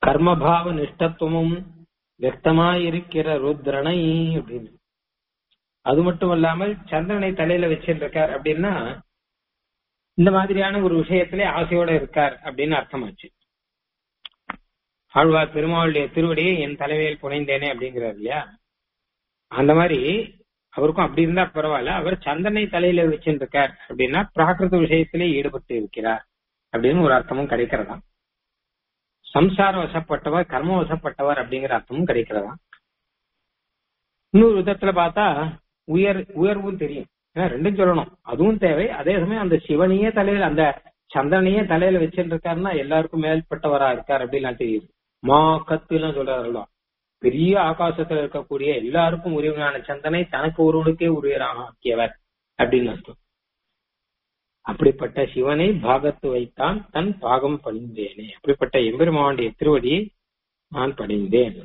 கர்மபாவ நிஷ்டத்துவமும் வெக்தமாயிருக்கிற ருத்ரனை அப்படின்னு அது மட்டும் இல்லாமல் சந்திரனை தலையில வச்சிருக்கார் அப்படின்னா இந்த மாதிரியான ஒரு விஷயத்திலே ஆசையோட இருக்கார் அப்படின்னு அர்த்தமாச்சு ஆழ்வார் பெருமாளுடைய திருவடியை என் தலைமையில் புனைந்தேனே அப்படிங்கிறார் இல்லையா அந்த மாதிரி அவருக்கும் அப்படி இருந்தா பரவாயில்ல அவர் சந்தனை தலையில வச்சிருக்கார் அப்படின்னா பிராகிருத விஷயத்திலே ஈடுபட்டு இருக்கிறார் அப்படின்னு ஒரு அர்த்தமும் கிடைக்கிறதா சம்சார வசப்பட்டவர் கர்ம வசப்பட்டவர் அப்படிங்கிற அர்த்தமும் கிடைக்கிறதா இன்னொரு விதத்துல பார்த்தா உயர் உயர்வும் தெரியும் ஏன்னா ரெண்டும் சொல்லணும் அதுவும் தேவை அதே சமயம் அந்த சிவனையே தலையில அந்த சந்திரனையே தலையில வச்சுட்டு இருக்காருன்னா எல்லாருக்கும் மேல்பட்டவரா இருக்கார் அப்படின்லாம் தெரியுது மா கத்துலாம் சொல்றாருல்ல பெரிய ஆகாசத்துல இருக்கக்கூடிய எல்லாருக்கும் உரியவனான சந்தனை தனக்கு ஒருவனுக்கே உரியவராக ஆக்கியவர் அப்படின்னு அர்த்தம் அப்படிப்பட்ட சிவனை பாகத்து வைத்தான் தன் பாகம் பணிந்தேனே அப்படிப்பட்ட எம்பெருமானுடைய திருவடியை நான் பணிந்தேன்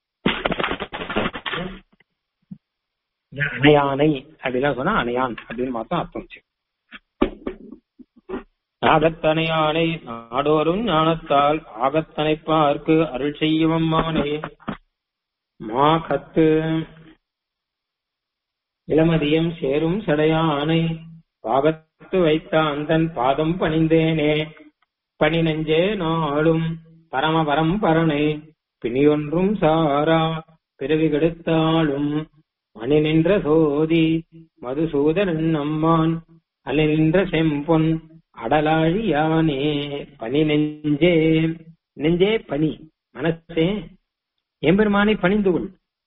அணையானை அப்படிலாம் சொன்னா அணையான் அப்படின்னு மாத்தம் அர்த்தம் வச்சு ஆகத்தனையானை நாடோறும் ஞானத்தால் ஆகத்தனைப்பார்க்கு அருள் செய்யும் மானை மா கத்து இளமதியம் சேரும் சடையானை பாகத்து வைத்த அந்தன் பாதம் பணிந்தேனே பணி நெஞ்சே நாளும் பரமபரம் பரனை பிணியொன்றும் சாரா பிறவி கெடுத்தாலும் மணி நின்ற சோதி மதுசூதனன் அம்மான் அலை நின்ற செம்பொன் அடலாழி யானே பனி நெஞ்சே நெஞ்சே பனி மனசே எம்பெருமானை பணிந்து கொள்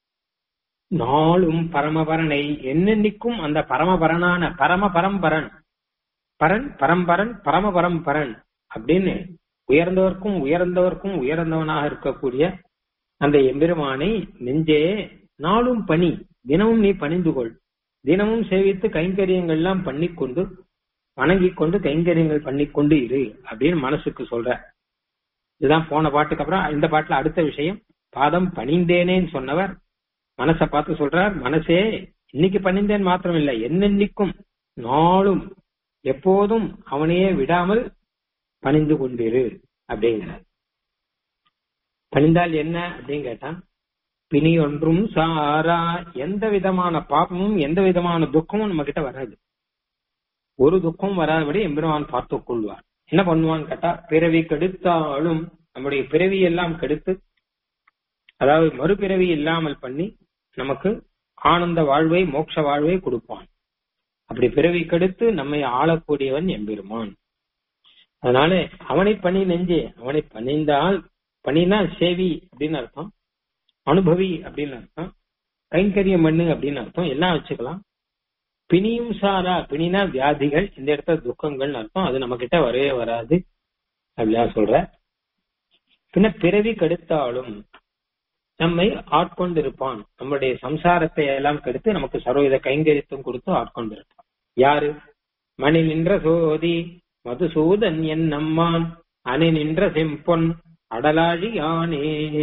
நாளும் பரமபரனை என்னென்னைக்கும் அந்த பரமபரனான பரம பரம்பரன் பரன் பரம்பரன் பரமபரம்பரன் அப்படின்னு உயர்ந்தவர்க்கும் உயர்ந்தவர்க்கும் உயர்ந்தவனாக இருக்கக்கூடிய அந்த எம்பெருமானை நெஞ்சே நாளும் பணி தினமும் நீ பணிந்து கொள் தினமும் சேவித்து கைங்கரியங்கள்லாம் பண்ணிக்கொண்டு வணங்கிக் கொண்டு கைங்கரியங்கள் பண்ணிக்கொண்டு இரு அப்படின்னு மனசுக்கு சொல்ற இதுதான் போன பாட்டுக்கு அப்புறம் இந்த பாட்டுல அடுத்த விஷயம் பாதம் பணிந்தேனேன்னு சொன்னவர் மனசை பார்த்து சொல்றார் மனசே இன்னைக்கு பணிந்தேன் மாத்திரம் இல்லை என்னென்னைக்கும் நாளும் எப்போதும் அவனையே விடாமல் பணிந்து கொண்டிரு அப்படிங்கிறார் பணிந்தால் என்ன அப்படின்னு கேட்டான் பிணி ஒன்றும் சாரா எந்த விதமான பாப்பமும் எந்த விதமான துக்கமும் நம்ம கிட்ட வராது ஒரு துக்கம் வராதபடி எம்பெருமான் பார்த்து கொள்வார் என்ன பண்ணுவான்னு கேட்டா பிறவி கெடுத்தாலும் நம்முடைய பிறவி எல்லாம் கெடுத்து அதாவது மறுபிறவி இல்லாமல் பண்ணி நமக்கு ஆனந்த வாழ்வை மோட்ச வாழ்வை கொடுப்பான் அப்படி பிறவி கெடுத்து நம்மை ஆளக்கூடியவன் எம்பெருமான் அதனால அவனை பணி நெஞ்சே அவனை பணிந்தால் பணினா சேவி அப்படின்னு அர்த்தம் அனுபவி அப்படின்னு அர்த்தம் கைங்கரியம் பண்ணு அப்படின்னு அர்த்தம் எல்லாம் வச்சுக்கலாம் பிணியும் சாரா பிணினா வியாதிகள் இந்த இடத்துல துக்கங்கள் அர்த்தம் அது நம்ம கிட்ட வரவே வராது அப்படிலாம் சொல்ற பின்ன பிறவி கெடுத்தாலும் நம்மை ஆட்கொண்டு இருப்பான் நம்முடைய சம்சாரத்தை எல்லாம் கெடுத்து நமக்கு சர்வவித கைங்கரித்தும் கொடுத்து ஆட்கொண்டு இருப்பான் யாரு மணி நின்ற சோதி மதுசூதன் என் நம்மான் அணி நின்ற செம்பொன் அடலாழி யானே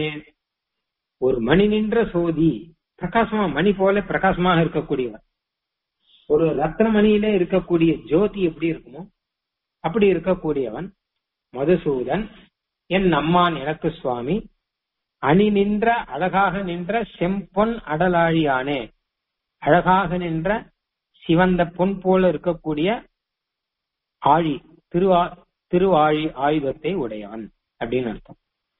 ஒரு மணி நின்ற சோதி பிரகாசமா மணி போல பிரகாசமாக இருக்கக்கூடியவர் ஒரு ரத்ன மணியில இருக்கக்கூடிய ஜோதி எப்படி இருக்குமோ அப்படி இருக்கக்கூடியவன் மதுசூதன் என் அம்மான் எனக்கு சுவாமி அணி நின்ற அழகாக நின்ற செம்பொன் அடலாழியானே அழகாக நின்ற சிவந்த பொன் போல இருக்கக்கூடிய ஆழி திருவா திருவாழி ஆயுதத்தை உடையவன் அப்படின்னு அர்த்தம்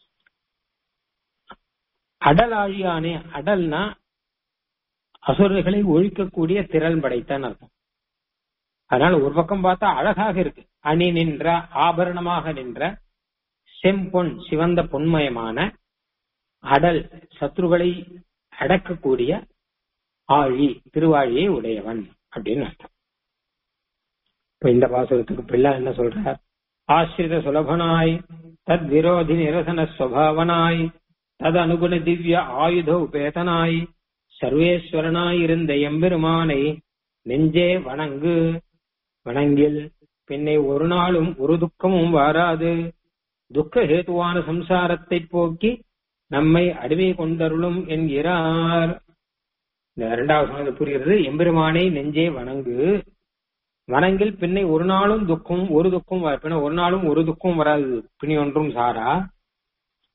அடல் ஆழியானே அடல்னா அசுரர்களை ஒழிக்கக்கூடிய திறன் படைத்தான் அர்த்தம் அதனால ஒரு பக்கம் பார்த்தா அழகாக இருக்கு அணி நின்ற ஆபரணமாக நின்ற செம்பொன் சிவந்த பொன்மயமான அடல் சத்ருகளை அடக்கக்கூடிய ஆழி திருவாழியை உடையவன் அப்படின்னு அர்த்தம் இப்ப இந்த பாசுரத்துக்கு பிள்ளை என்ன சொல்றார் ஆசிரித சுலபனாய் தத் விரோதி நிரசன சுவாவனாய் தது அனுகுண திவ்ய ஆயுத உபேதனாய் சர்வேஸ்வரனாய் இருந்த எம்பெருமானை நெஞ்சே வணங்கு வணங்கில் பின்னை ஒரு நாளும் ஒரு துக்கமும் வாராது துக்க ஹேதுவான சம்சாரத்தை போக்கி நம்மை அடிமை கொண்டருளும் என்கிறார் இந்த இரண்டாவது சொன்னது புரிகிறது எம்பெருமானை நெஞ்சே வணங்கு வணங்கில் பின்னை ஒரு நாளும் துக்கம் ஒரு துக்கம் பின்ன ஒரு நாளும் ஒரு துக்கம் வராது பிணி ஒன்றும் சாரா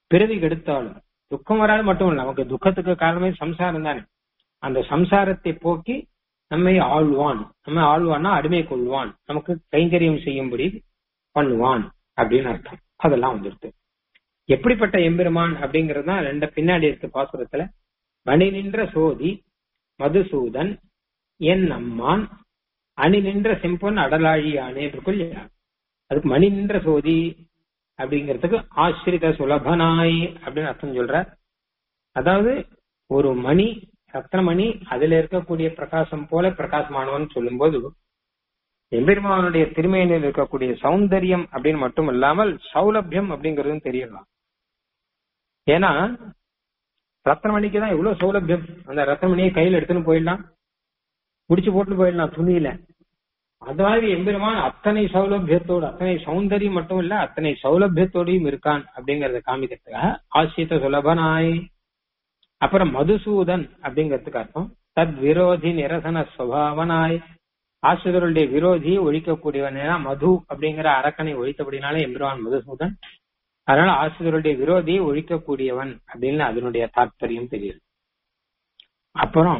பிறவி கெடுத்தாலும் துக்கம் வராது மட்டும் இல்லை நமக்கு துக்கத்துக்கு காரணமே சம்சாரம் தானே அந்த சம்சாரத்தை போக்கி நம்மை ஆழ்வான் நம்ம ஆழ்வான்னா அடிமை கொள்வான் நமக்கு கைங்கரியம் செய்யும்படி பண்ணுவான் அப்படின்னு அர்த்தம் அதெல்லாம் வந்துருது எப்படிப்பட்ட எம்பெருமான் அப்படிங்கிறது தான் ரெண்டு பின்னாடி இருக்கு பாசுரத்துல மணி நின்ற சோதி மதுசூதன் என் அம்மான் அணி நின்ற செம்பொன் அடலாழியானே இருக்குள் அதுக்கு மணி நின்ற சோதி அப்படிங்கிறதுக்கு ஆசிரித சுலபனாய் அப்படின்னு அர்த்தம் சொல்ற அதாவது ஒரு மணி ரத்னமணி அதுல இருக்கக்கூடிய பிரகாசம் போல பிரகாசமானவன் சொல்லும்போது எம்பெருமானுடைய திருமையினில் இருக்கக்கூடிய சௌந்தரியம் அப்படின்னு மட்டும் இல்லாமல் சௌலபியம் அப்படிங்கறதும் தெரியலாம் ஏன்னா ரத்னமணிக்கு தான் எவ்வளவு சௌலபியம் அந்த ரத்னமணியை கையில் எடுத்துன்னு போயிடலாம் முடிச்சு போட்டு போயிடலாம் துணியில அது மாதிரி எம்பெருமான் அத்தனை சௌலபியத்தோடு அத்தனை சௌந்தரியம் மட்டும் இல்ல அத்தனை சௌலபியத்தோடையும் இருக்கான் அப்படிங்கறத காமிக்கிறதுக்காக ஆசித்த சுலபனாய் அப்புறம் மதுசூதன் அப்படிங்கிறதுக்கு அர்த்தம் தத் விரோதி நிரசன சுவாவனாய் ஆசிரியருடைய விரோதியை ஒழிக்கக்கூடியவன் ஏன்னா மது அப்படிங்கிற அரக்கனை ஒழித்தபடினாலே எம்பெருமான் மதுசூதன் அதனால ஆசிரியருடைய விரோதியை ஒழிக்கக்கூடியவன் அப்படின்னு அதனுடைய தாற்பயம் தெரியுது அப்புறம்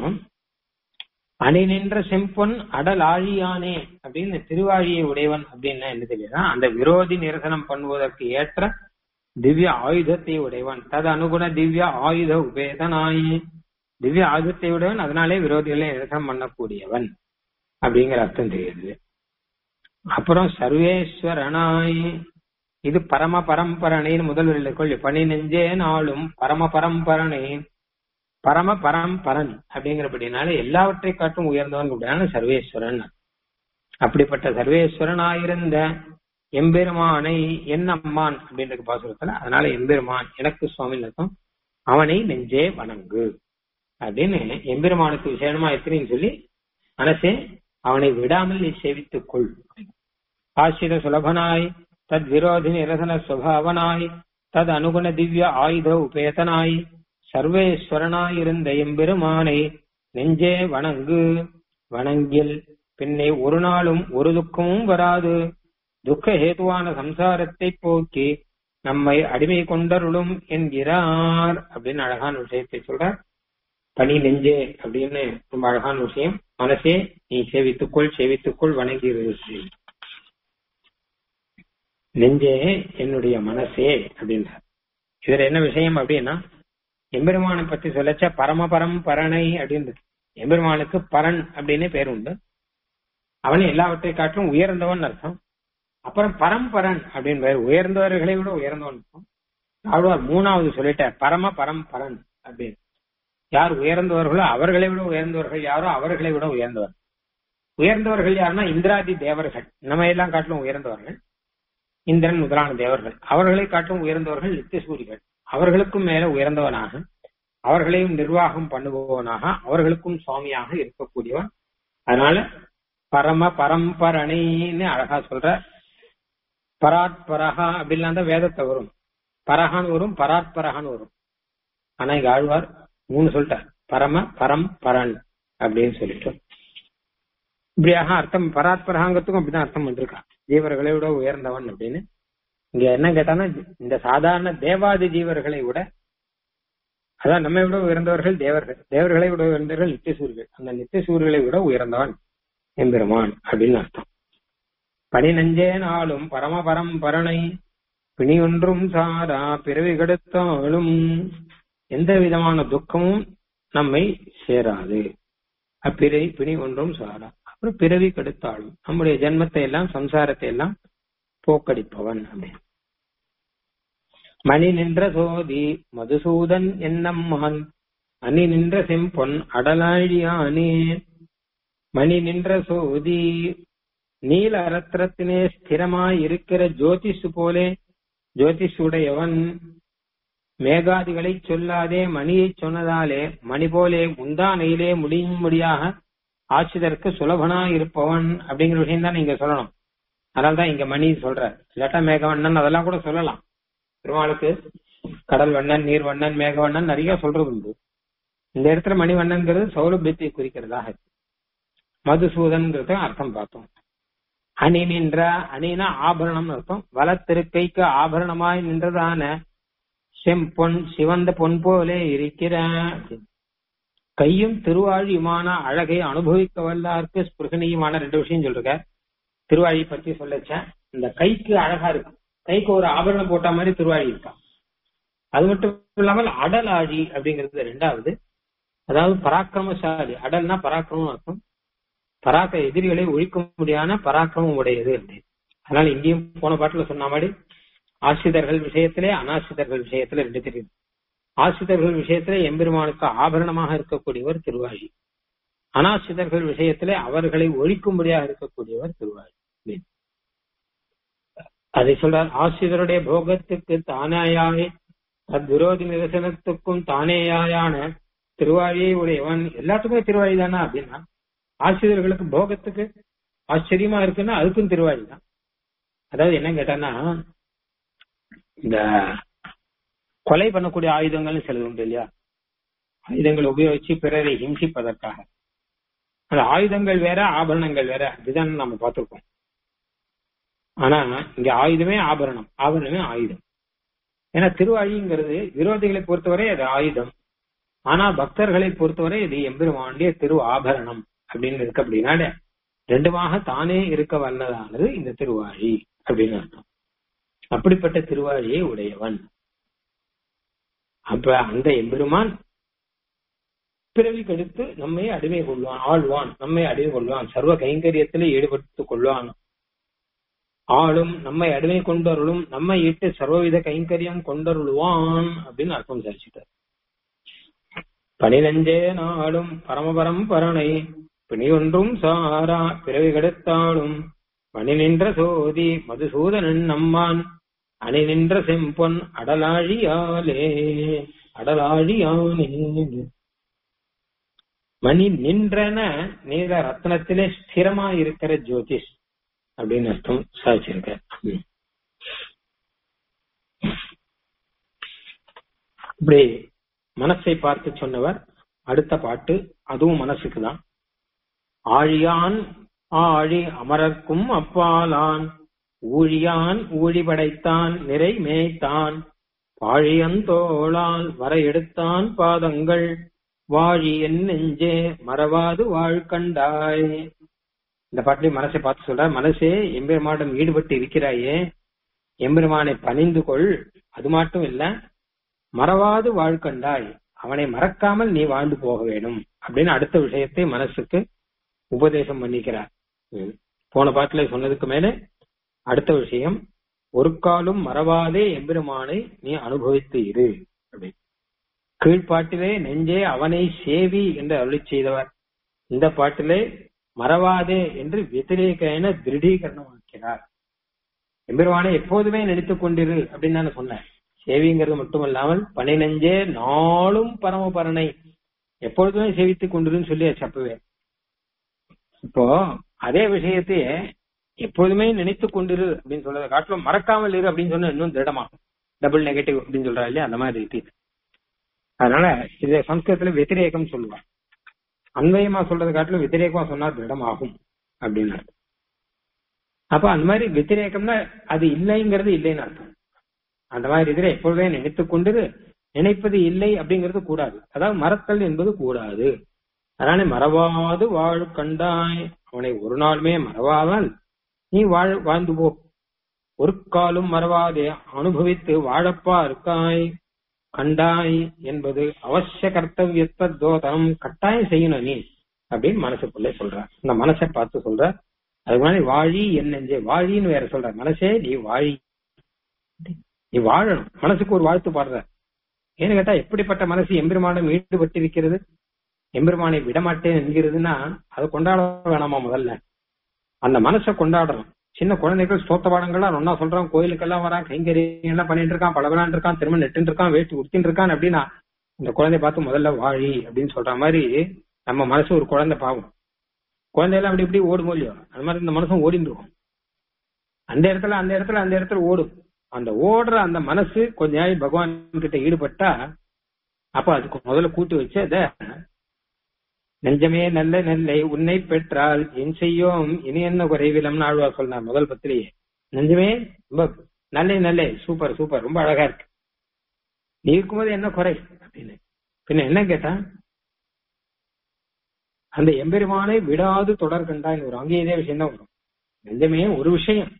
அணி நின்ற செம்பொன் அடல் ஆழியானே அப்படின்னு திருவாழியை உடையவன் அப்படின்னா என்ன தெரியுதா அந்த விரோதி நிரசனம் பண்ணுவதற்கு ஏற்ற திவ்ய ஆயுதத்தை உடையவன் தது அனுகுண திவ்ய ஆயுத உபேதனாயி திவ்ய ஆயுதத்தை உடையவன் அதனாலே விரோதிகளை நிரசனம் பண்ணக்கூடியவன் அப்படிங்கிற அர்த்தம் தெரியுது அப்புறம் சர்வேஸ்வரனாய் இது பரம பரம்பரணின்னு முதல் கொள்ளி பணி நெஞ்சே நாளும் பரம பரம்பரணை பரம பரம்பரன் அப்படிங்கிறபடினால எல்லாவற்றை காட்டும் உயர்ந்தவன் அப்படின்னா சர்வேஸ்வரன் அப்படிப்பட்ட சர்வேஸ்வரனாயிருந்த எம்பெருமானை என் அம்மான் அப்படின்ற பாசுரத்துல அதனால எம்பெருமான் எனக்கு சுவாமி அர்த்தம் அவனை நெஞ்சே வணங்கு அப்படின்னு எம்பெருமானுக்கு விசேஷமா எத்தனைன்னு சொல்லி மனசே அவனை விடாமல் நீ சேவித்துக் கொள் ஆசிர சுலபனாய் தத் விரோதி நிரசன சுபாவனாய் தத் அனுகுண திவ்ய ஆயுத உபேதனாய் சர்வேஸ்வரனாயிருந்த எம்பெருமானை நெஞ்சே வணங்கு வணங்கில் பின்னே ஒரு நாளும் ஒரு துக்கமும் வராது துக்க ஹேதுவான சம்சாரத்தை போக்கி நம்மை அடிமை கொண்டருளும் என்கிறார் அப்படின்னு அழகான விஷயத்தை சொல்றார் பனி நெஞ்சே அப்படின்னு ரொம்ப அழகான விஷயம் மனசே நீ சேவித்துக்கொள் சேவித்துக்கொள் வணங்கிறது நெஞ்சே என்னுடைய மனசே அப்படின்றார் இதுல என்ன விஷயம் அப்படின்னா எம்பெருமானை பத்தி சொல்லச்ச பரமபரம் பரணை அப்படின்றது எம்பெருமானுக்கு பரன் அப்படின்னு பேர் உண்டு அவன் எல்லாவற்றை காட்டிலும் உயர்ந்தவன் அர்த்தம் அப்புறம் பரம்பரன் அப்படின்னு பேர் உயர்ந்தவர்களை விட உயர்ந்தவன் அர்த்தம் ஆழ்வார் மூணாவது சொல்லிட்டார் பரம பரம்பரன் அப்படின்னு யார் உயர்ந்தவர்களோ அவர்களை விட உயர்ந்தவர்கள் யாரோ அவர்களை விட உயர்ந்தவர் உயர்ந்தவர்கள் யாருன்னா இந்திராதி தேவர்கள் நம்ம எல்லாம் காட்டிலும் உயர்ந்தவர்கள் இந்திரன் முதலான தேவர்கள் அவர்களை காட்டிலும் உயர்ந்தவர்கள் நித்தியசூரிகள் அவர்களுக்கும் மேல உயர்ந்தவனாக அவர்களையும் நிர்வாகம் பண்ணுபவனாக அவர்களுக்கும் சுவாமியாக இருக்கக்கூடியவன் அதனால பரம பரம்பரணின்னு அழகா சொல்ற பராட் பரஹா அப்படிலாம் தான் வேதத்தை வரும் பரஹான்னு வரும் பராட் பரஹான்னு வரும் ஆனா இங்க ஆழ்வார் மூணு சொல்லிட்டார் பரம பரம் பரன் அப்படின்னு சொல்லிட்டு இப்படியாக அர்த்தம் பராத் பரஹாங்கத்துக்கும் அப்படிதான் அர்த்தம் பண்ணிருக்கா ஜீவர்களை விட உயர்ந்தவன் அப்படின்னு இங்க என்ன கேட்டானா இந்த சாதாரண தேவாதி ஜீவர்களை விட அதான் நம்மை விட உயர்ந்தவர்கள் தேவர்கள் தேவர்களை விட உயர்ந்தவர்கள் நித்தியசூர்கள் அந்த நித்தியசூர்களை விட உயர்ந்தவன் எம்பெருமான் அப்படின்னு அர்த்தம் பனி நஞ்சே நாளும் பரமபரம் பரனை பிணி ஒன்றும் சாரா பிறவி கெடுத்தாலும் எந்த விதமான துக்கமும் நம்மை சேராது அப்பிறை பிணி ஒன்றும் சாரா அப்புறம் பிறவி கெடுத்தாலும் நம்முடைய ஜென்மத்தை எல்லாம் சம்சாரத்தை எல்லாம் போக்கடிப்பவன் அப்படின்னு மணி நின்ற சோதி மதுசூதன் என்னம்மான் அணி நின்ற செம்பொன் அடலாழியானே மணி நின்ற சோதி நீல அரத்திரத்தினே ஸ்திரமாய் இருக்கிற ஜோதிஷு போலே ஜோதிஷுடையவன் மேகாதிகளை சொல்லாதே மணியை சொன்னதாலே மணி போலே முந்தானையிலே முடியும்படியாக ஆட்சிதற்கு சுலபனா இருப்பவன் அப்படிங்கிற விஷயம் தான் நீங்க சொல்லணும் அதனால்தான் இங்க மணி சொல்ற இல்லாட்டா மேகவண்ணன் அதெல்லாம் கூட சொல்லலாம் பெருமாளுக்கு கடல் வண்ணன் நீர் வண்ணன் மேகவண்ணன் நிறைய சொல்றது உண்டு இந்த இடத்துல மணிவண்ணன்கிறது சௌலபியத்தை குறிக்கிறதாக இருக்கு மதுசூதன்கிறது அர்த்தம் பார்த்தோம் அணி நின்ற அணினா ஆபரணம் அர்த்தம் வலத்திருக்கைக்கு ஆபரணமாய் நின்றதான செம்பொன் சிவந்த பொன் போலே இருக்கிற கையும் திருவாழியுமான அழகை அனுபவிக்க வல்லார்க்கு ஸ்பிருகணியுமான ரெண்டு விஷயம் சொல்லிருக்க திருவாழி பத்தி சொல்லச்சேன் இந்த கைக்கு அழகா இருக்கும் கைக்கு ஒரு ஆபரணம் போட்ட மாதிரி திருவாழி இருக்கான் அது மட்டும் இல்லாமல் அடல் ஆழி அப்படிங்கிறது ரெண்டாவது அதாவது பராக்கிரமசாலி அடல்னா பராக்கிரமம் அர்த்தம் பராக்க எதிரிகளை ஒழிக்க முடியாத பராக்கிரமம் உடையது அப்படின்னு அதனால இங்கேயும் போன பாட்டுல சொன்ன மாதிரி ஆசிரியர்கள் விஷயத்திலே அனாசிரியர்கள் விஷயத்துல ரெண்டு தெரியும் ஆசிரியர்கள் விஷயத்திலே எம்பெருமானுக்கு ஆபரணமாக இருக்கக்கூடியவர் திருவாழி அனாசிரியர்கள் விஷயத்திலே அவர்களை ஒழிக்கும்படியாக இருக்கக்கூடியவர் திருவாழி அதை சொல்றார் ஆசிரியருடைய போகத்துக்கு தானேயாய் விரோதி நிரசனத்துக்கும் தானேயாயான திருவாழியை உடையவன் எல்லாத்துக்குமே திருவாழி தானா அப்படின்னா ஆசிரியர்களுக்கு போகத்துக்கு ஆச்சரியமா இருக்குன்னா அதுக்கும் திருவாழி தான் அதாவது என்ன கேட்டான்னா இந்த கொலை பண்ணக்கூடிய ஆயுதங்கள்னு சிலது உண்டு இல்லையா ஆயுதங்களை உபயோகிச்சு பிறரை ஹிம்சிப்பதற்காக அந்த ஆயுதங்கள் வேற ஆபரணங்கள் வேற இதுதான் நம்ம பார்த்திருக்கோம் ஆனா இங்க ஆயுதமே ஆபரணம் ஆபரணமே ஆயுதம் ஏன்னா திருவாழிங்கிறது விரோதிகளை பொறுத்தவரை அது ஆயுதம் ஆனா பக்தர்களை பொறுத்தவரை இது எம்பெருமாண்டிய திரு ஆபரணம் அப்படின்னு இருக்கு அப்படின்னால ரெண்டுமாக தானே இருக்க வல்லதானது இந்த திருவாழி அப்படின்னு அர்த்தம் அப்படிப்பட்ட திருவாழியை உடையவன் அப்ப அந்த எம்பெருமான் பிறவி கெடுத்து நம்மை அடிமை கொள்வான் ஆழ்வான் நம்மை அடிமை கொள்வான் சர்வ கைங்கரியத்திலே ஈடுபட்டுக் கொள்வான் ஆளும் நம்மை அடிமை கொண்டருளும் நம்மை இட்டு சர்வவித கைங்கரியம் கொண்டருளுவான் அப்படின்னு அர்த்தம் சரிச்சிட்டார் பனிநஞ்சே நாளும் பரமபரம் பரனை பிணியொன்றும் சாரா பிறவி கெடுத்தாலும் பணி நின்ற சோதி மதுசூதனன் நம்மான் அணி நின்ற செம்பொன் அடலாழியாலே அடலாழியானே மணி நின்றன நீல ரத்னத்திலே ஸ்திரமா இருக்கிற ஜோதிஷ் அப்படின்னு அர்த்தம் சாதிச்சிருக்க இப்படி மனசை பார்த்து சொன்னவர் அடுத்த பாட்டு அதுவும் மனசுக்கு தான் ஆழியான் ஆழி அமரர்க்கும் அப்பாலான் ஊழியான் ஊழி படைத்தான் நிறை மேய்த்தான் பாழியந்தோளால் வர எடுத்தான் பாதங்கள் வாழி என் நெஞ்சே மறவாது வாழ் கண்டாய் இந்த பாட்டிலையும் மனசை பார்த்து சொல்ற மனசே எம்பெருமானிடம் ஈடுபட்டு இருக்கிறாயே எம்பெருமானை பணிந்து கொள் அது மட்டும் இல்ல மறவாது வாழ்கண்டாய் அவனை மறக்காமல் நீ வாழ்ந்து போக வேணும் அப்படின்னு அடுத்த விஷயத்தை மனசுக்கு உபதேசம் பண்ணிக்கிறார் போன பாட்டுல சொன்னதுக்கு மேல அடுத்த விஷயம் ஒரு காலும் மறவாதே எம்பெருமானை நீ அனுபவித்து இரு அப்படி கீழ்ப்பாட்டிலே நெஞ்சே அவனை சேவி என்று அருளி செய்தவர் இந்த பாட்டிலே மறவாதே என்று வெத்திரேகன திருடீகரணமாக்கிறார் எம்பெருமானை எப்போதுமே நினைத்துக் கொண்டிரு அப்படின்னு நான் சொன்னேன் சேவிங்கிறது மட்டுமல்லாமல் பனை நெஞ்சே நாளும் பரமபரனை எப்பொழுதுமே சேவித்துக் கொண்டிருன்னு சொல்லி அப்பவே இப்போ அதே விஷயத்தையே எப்போதுமே நினைத்துக் கொண்டிரு அப்படின்னு சொல்றதை காட்டிலும் மறக்காமல் இரு அப்படின்னு சொன்னா இன்னும் திருடமாகும் டபுள் நெகட்டிவ் அப்படின்னு சொல்றா இல்லையா அந்த மாதிரி ரீதி அதனால இதை சம்ஸ்கிருதத்துல வெத்திரேகம் சொல்லுவாங்க அன்வயமா சொல்றது காட்டிலும் வெத்திரேகமா சொன்னா திருடமாகும் அப்படின்னு அப்ப அந்த மாதிரி வெத்திரேகம்னா அது இல்லைங்கிறது இல்லைன்னு அர்த்தம் அந்த மாதிரி இதுல எப்பொழுதே நினைத்துக் கொண்டிரு நினைப்பது இல்லை அப்படிங்கிறது கூடாது அதாவது மறத்தல் என்பது கூடாது அதனால மறவாது வாழ் கண்டாய் அவனை ஒரு நாளுமே மறவாமல் நீ வாழ் வாழ்ந்து போ ஒரு காலும் மறவாதே அனுபவித்து வாழப்பா இருக்காய் கண்டாய் என்பது அவசிய கர்த்தவியத்த தோதனம் கட்டாயம் செய்யணும் நீ அப்படின்னு மனசுக்குள்ளே சொல்ற இந்த மனசை பார்த்து சொல்ற அதுக்கு முன்னாடி வாழி என் நெஞ்சே வாழின்னு வேற சொல்ற மனசே நீ வாழி நீ வாழணும் மனசுக்கு ஒரு வாழ்த்து பாடுற ஏன்னு கேட்டா எப்படிப்பட்ட மனசு எம்பெருமானம் ஈடுபட்டிருக்கிறது எம்பெருமானை விடமாட்டேன் என்கிறதுன்னா அதை கொண்டாட வேணாமா முதல்ல அந்த மனசை கொண்டாடுறோம் சின்ன குழந்தைகள் ஸ்தோத்த பாடங்கள்லாம் ஒன்னா சொல்றான் கோயிலுக்கெல்லாம் வரான் கைங்கரியம் எல்லாம் பண்ணிட்டு இருக்கான் பலவலான் இருக்கான் திரும்ப நெட்டு இருக்கான் வேட்டு உடுத்தின்னு இருக்கான் அப்படின்னா இந்த குழந்தைய பார்த்து முதல்ல வாழி அப்படின்னு சொல்ற மாதிரி நம்ம மனசு ஒரு குழந்தை பாவம் குழந்தையெல்லாம் அப்படி இப்படி ஓடும் இல்லையோ அது மாதிரி இந்த மனசும் ஓடிட்டு இருக்கும் அந்த இடத்துல அந்த இடத்துல அந்த இடத்துல ஓடும் அந்த ஓடுற அந்த மனசு கொஞ்ச நாள் பகவான் கிட்ட ஈடுபட்டா அப்ப அதுக்கு முதல்ல கூட்டு வச்சு அத நெஞ்சமே நல்ல நெல்லை உன்னை பெற்றால் என் செய்யோம் இனி என்ன குறைவிலம் ஆழ்வா சொன்னார் முதல் பத்திரியே நெஞ்சமே ரொம்ப நல்ல நல்ல சூப்பர் சூப்பர் ரொம்ப அழகா இருக்கு நீ இருக்கும்போது என்ன குறை அப்படின்னு பின்ன என்ன கேட்டா அந்த எம்பெருமானை விடாது தொடர் கண்டாய் ஒரு அங்கே இதே விஷயம் தான் வரும் எந்தமே ஒரு விஷயம்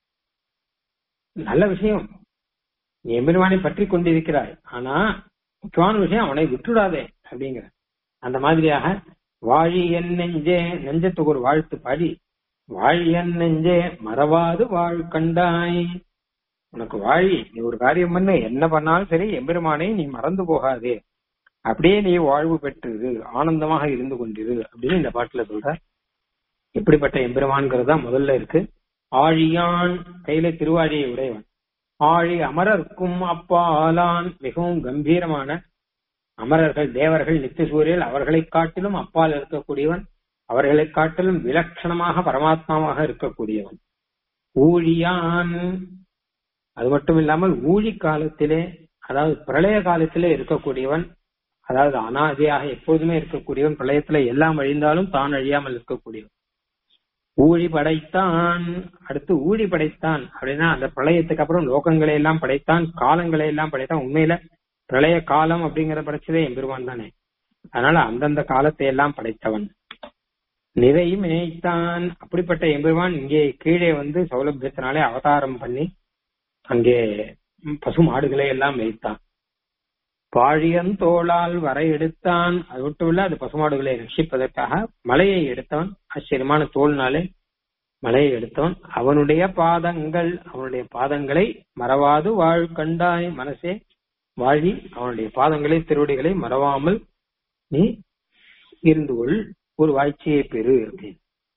நல்ல விஷயம் நீ எம்பெருமானை பற்றி கொண்டிருக்கிறாய் ஆனா முக்கியமான விஷயம் அவனை விட்டுடாதே அப்படிங்கிற அந்த மாதிரியாக வாழி என் நெஞ்சே நெஞ்சத்துக்கு ஒரு வாழ்த்து பாடி வாழி என் நெஞ்சே மறவாது வாழ் கண்டாய் உனக்கு வாழி நீ ஒரு காரியம் பண்ணு என்ன பண்ணாலும் சரி எம்பெருமானை நீ மறந்து போகாதே அப்படியே நீ வாழ்வு பெற்றிரு ஆனந்தமாக இருந்து கொண்டிரு அப்படின்னு இந்த பாட்டுல சொல்ற இப்படிப்பட்ட எம்பெருமான்கிறது தான் முதல்ல இருக்கு ஆழியான் கையில திருவாழியை உடையவன் ஆழி அமரர்க்கும் அப்பாலான் மிகவும் கம்பீரமான அமரர்கள் தேவர்கள் நித்தியசூரியல் அவர்களை காட்டிலும் அப்பால் இருக்கக்கூடியவன் அவர்களை காட்டிலும் விலட்சணமாக பரமாத்மாவாக இருக்கக்கூடியவன் ஊழியான் அது மட்டும் இல்லாமல் ஊழி காலத்திலே அதாவது பிரளய காலத்திலே இருக்கக்கூடியவன் அதாவது அனாதியாக எப்போதுமே இருக்கக்கூடியவன் பிரளயத்துல எல்லாம் அழிந்தாலும் தான் அழியாமல் இருக்கக்கூடியவன் ஊழி படைத்தான் அடுத்து ஊழி படைத்தான் அப்படின்னா அந்த பிரளயத்துக்கு அப்புறம் லோகங்களை எல்லாம் படைத்தான் காலங்களை எல்லாம் படைத்தான் உண்மையில பிரளய காலம் அப்படிங்கிற படைச்சதே எம்பெருமான் தானே அதனால அந்தந்த காலத்தை எல்லாம் படைத்தவன் நிறை மேய்த்தான் அப்படிப்பட்ட எம்பெருமான் இங்கே கீழே வந்து சௌலபியத்தினாலே அவதாரம் பண்ணி அங்கே பசு மாடுகளை எல்லாம் மேய்த்தான் பாழியன் தோளால் வர எடுத்தான் அது மட்டும் இல்ல அது பசுமாடுகளை ரட்சிப்பதற்காக மலையை எடுத்தவன் ஆச்சரியமான தோல்னாலே மலையை எடுத்தவன் அவனுடைய பாதங்கள் அவனுடைய பாதங்களை மறவாது வாழ் கண்டாய் மனசே வாழி அவனுடைய பாதங்களை திருவடிகளை மறவாமல் நீ இருந்து கொள் ஒரு வாழ்ச்சியை பெறு அப்படின்னு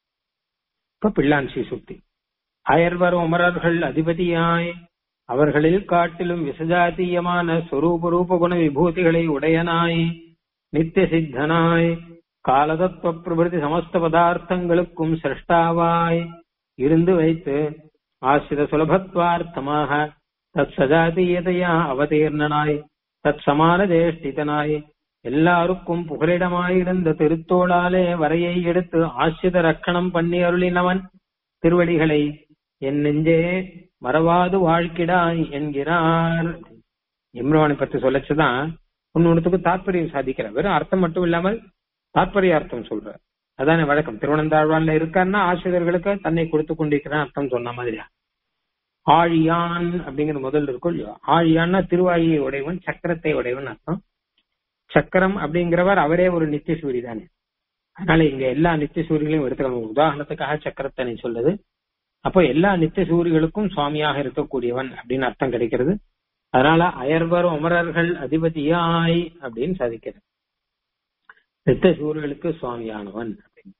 இப்ப பிள்ளான் சுத்தி அயர்வர் உமரர்கள் அதிபதியாய் அவர்களில் காட்டிலும் விசஜாத்தீயமான சொரூப ரூப குண விபூதிகளை உடையனாய் நித்திய சித்தனாய் காலதத்துவ பிரபிருதி சமஸ்த பதார்த்தங்களுக்கும் சிரஷ்டாவாய் இருந்து வைத்து ஆசிர சுலபத்வார்த்தமாக தத் சஜாதீயதையா அவதீர்ணனாய் தத் சமான ஜேஷ்டிதனாய் எல்லாருக்கும் புகலிடமாயிருந்த திருத்தோளாலே வரையை எடுத்து ஆசிரித ரக்கணம் பண்ணி அருளினவன் திருவடிகளை என் நெஞ்சே மறவாது வாழ்க்கிடாய் என்கிறார் எம்ரவானை பத்தி சொல்லச்சுதான் ஒன்னொன்னுக்கு தாற்பயம் சாதிக்கிற வெறும் அர்த்தம் மட்டும் இல்லாமல் தாற்பரிய அர்த்தம் சொல்ற அதானே வழக்கம் திருவனந்தாழ்வான்ல இருக்காருன்னா ஆசிரியர்களுக்கு தன்னை கொடுத்து கொண்டிருக்கிறான் அர்த்தம் சொன்ன மாதிரியா ஆழியான் அப்படிங்கிற முதல் இருக்கும் இல்லையோ ஆழியான்னா திருவாழியை உடையவன் சக்கரத்தை உடையவன் அர்த்தம் சக்கரம் அப்படிங்கிறவர் அவரே ஒரு நித்திய சூரி தானே அதனால இங்க எல்லா நித்திய சூரியங்களையும் எடுத்துக்கணும் உதாரணத்துக்காக சக்கரத்தை நீ சொல்லுது அப்போ எல்லா நித்திய சூரிகளுக்கும் சுவாமியாக இருக்கக்கூடியவன் அப்படின்னு அர்த்தம் கிடைக்கிறது அதனால அயர்வர் அமரர்கள் அதிபதியாய் அப்படின்னு சாதிக்கிறது நித்திய சூரியர்களுக்கு சுவாமியானவன் அப்படின்னு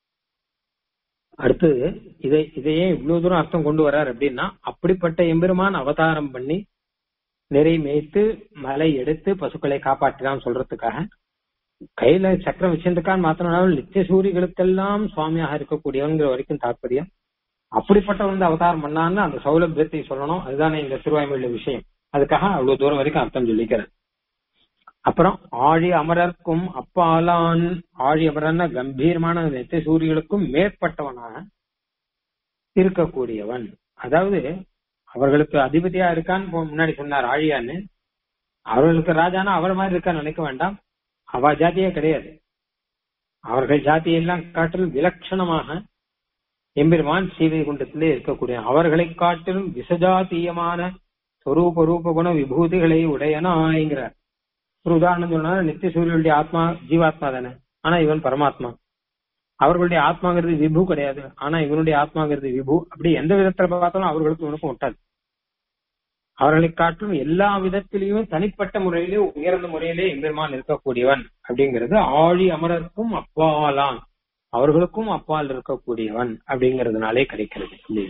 அடுத்தது இதை இதையே இவ்வளவு தூரம் அர்த்தம் கொண்டு வர்றார் அப்படின்னா அப்படிப்பட்ட எம்பெருமான் அவதாரம் பண்ணி நிறை மேய்த்து மலை எடுத்து பசுக்களை காப்பாற்றினான் சொல்றதுக்காக கையில சக்கரம் வச்சிருக்கான்னு மாத்திரம் நித்திய சூரிகளுக்கெல்லாம் சுவாமியாக இருக்கக்கூடியவங்கிற வரைக்கும் தாற்பயம் அப்படிப்பட்ட வந்து அவதாரம் பண்ணான்னு அந்த சௌலபியத்தை சொல்லணும் அதுதானே இந்த திருவாய்மொழி விஷயம் அதுக்காக அவ்வளவு தூரம் வரைக்கும் அர்த்தம் சொல்லிக்கிறேன் அப்புறம் ஆழி அமரர்க்கும் அப்பாலான் ஆழி அமரன்னா கம்பீரமான நித்திய சூரியர்களுக்கும் மேற்பட்டவனாக இருக்கக்கூடியவன் அதாவது அவர்களுக்கு அதிபதியா இருக்கான்னு முன்னாடி சொன்னார் ஆழியான்னு அவர்களுக்கு ராஜானா அவர் மாதிரி இருக்கான்னு நினைக்க வேண்டாம் அவ ஜாதியே கிடையாது அவர்கள் ஜாதியெல்லாம் காட்டிலும் விலட்சணமாக எம்பெருமான் ஸ்ரீவைகுண்டத்திலே இருக்கக்கூடிய அவர்களை காட்டிலும் விசஜாத்தீயமான சொரூப ரூப குண விபூதிகளை உடையனாய்ங்கிறார் ஒரு உதாரணம் சொன்னா நித்திய சூரியனுடைய ஆத்மா ஜீவாத்மா தானே ஆனா இவன் பரமாத்மா அவர்களுடைய ஆத்மாங்கிறது விபு கிடையாது ஆனா இவனுடைய ஆத்மாங்கிறது விபு அப்படி எந்த விதத்துல பார்த்தாலும் அவர்களுக்கு இவனுக்கும் ஒட்டாது அவர்களை காட்டும் எல்லா விதத்திலையும் தனிப்பட்ட முறையிலே உயர்ந்த முறையிலே எம்பெருமான் இருக்கக்கூடியவன் அப்படிங்கிறது ஆழி அமரருக்கும் அப்பாலான் அவர்களுக்கும் அப்பால் இருக்கக்கூடியவன் அப்படிங்கறதுனாலே கிடைக்கிறது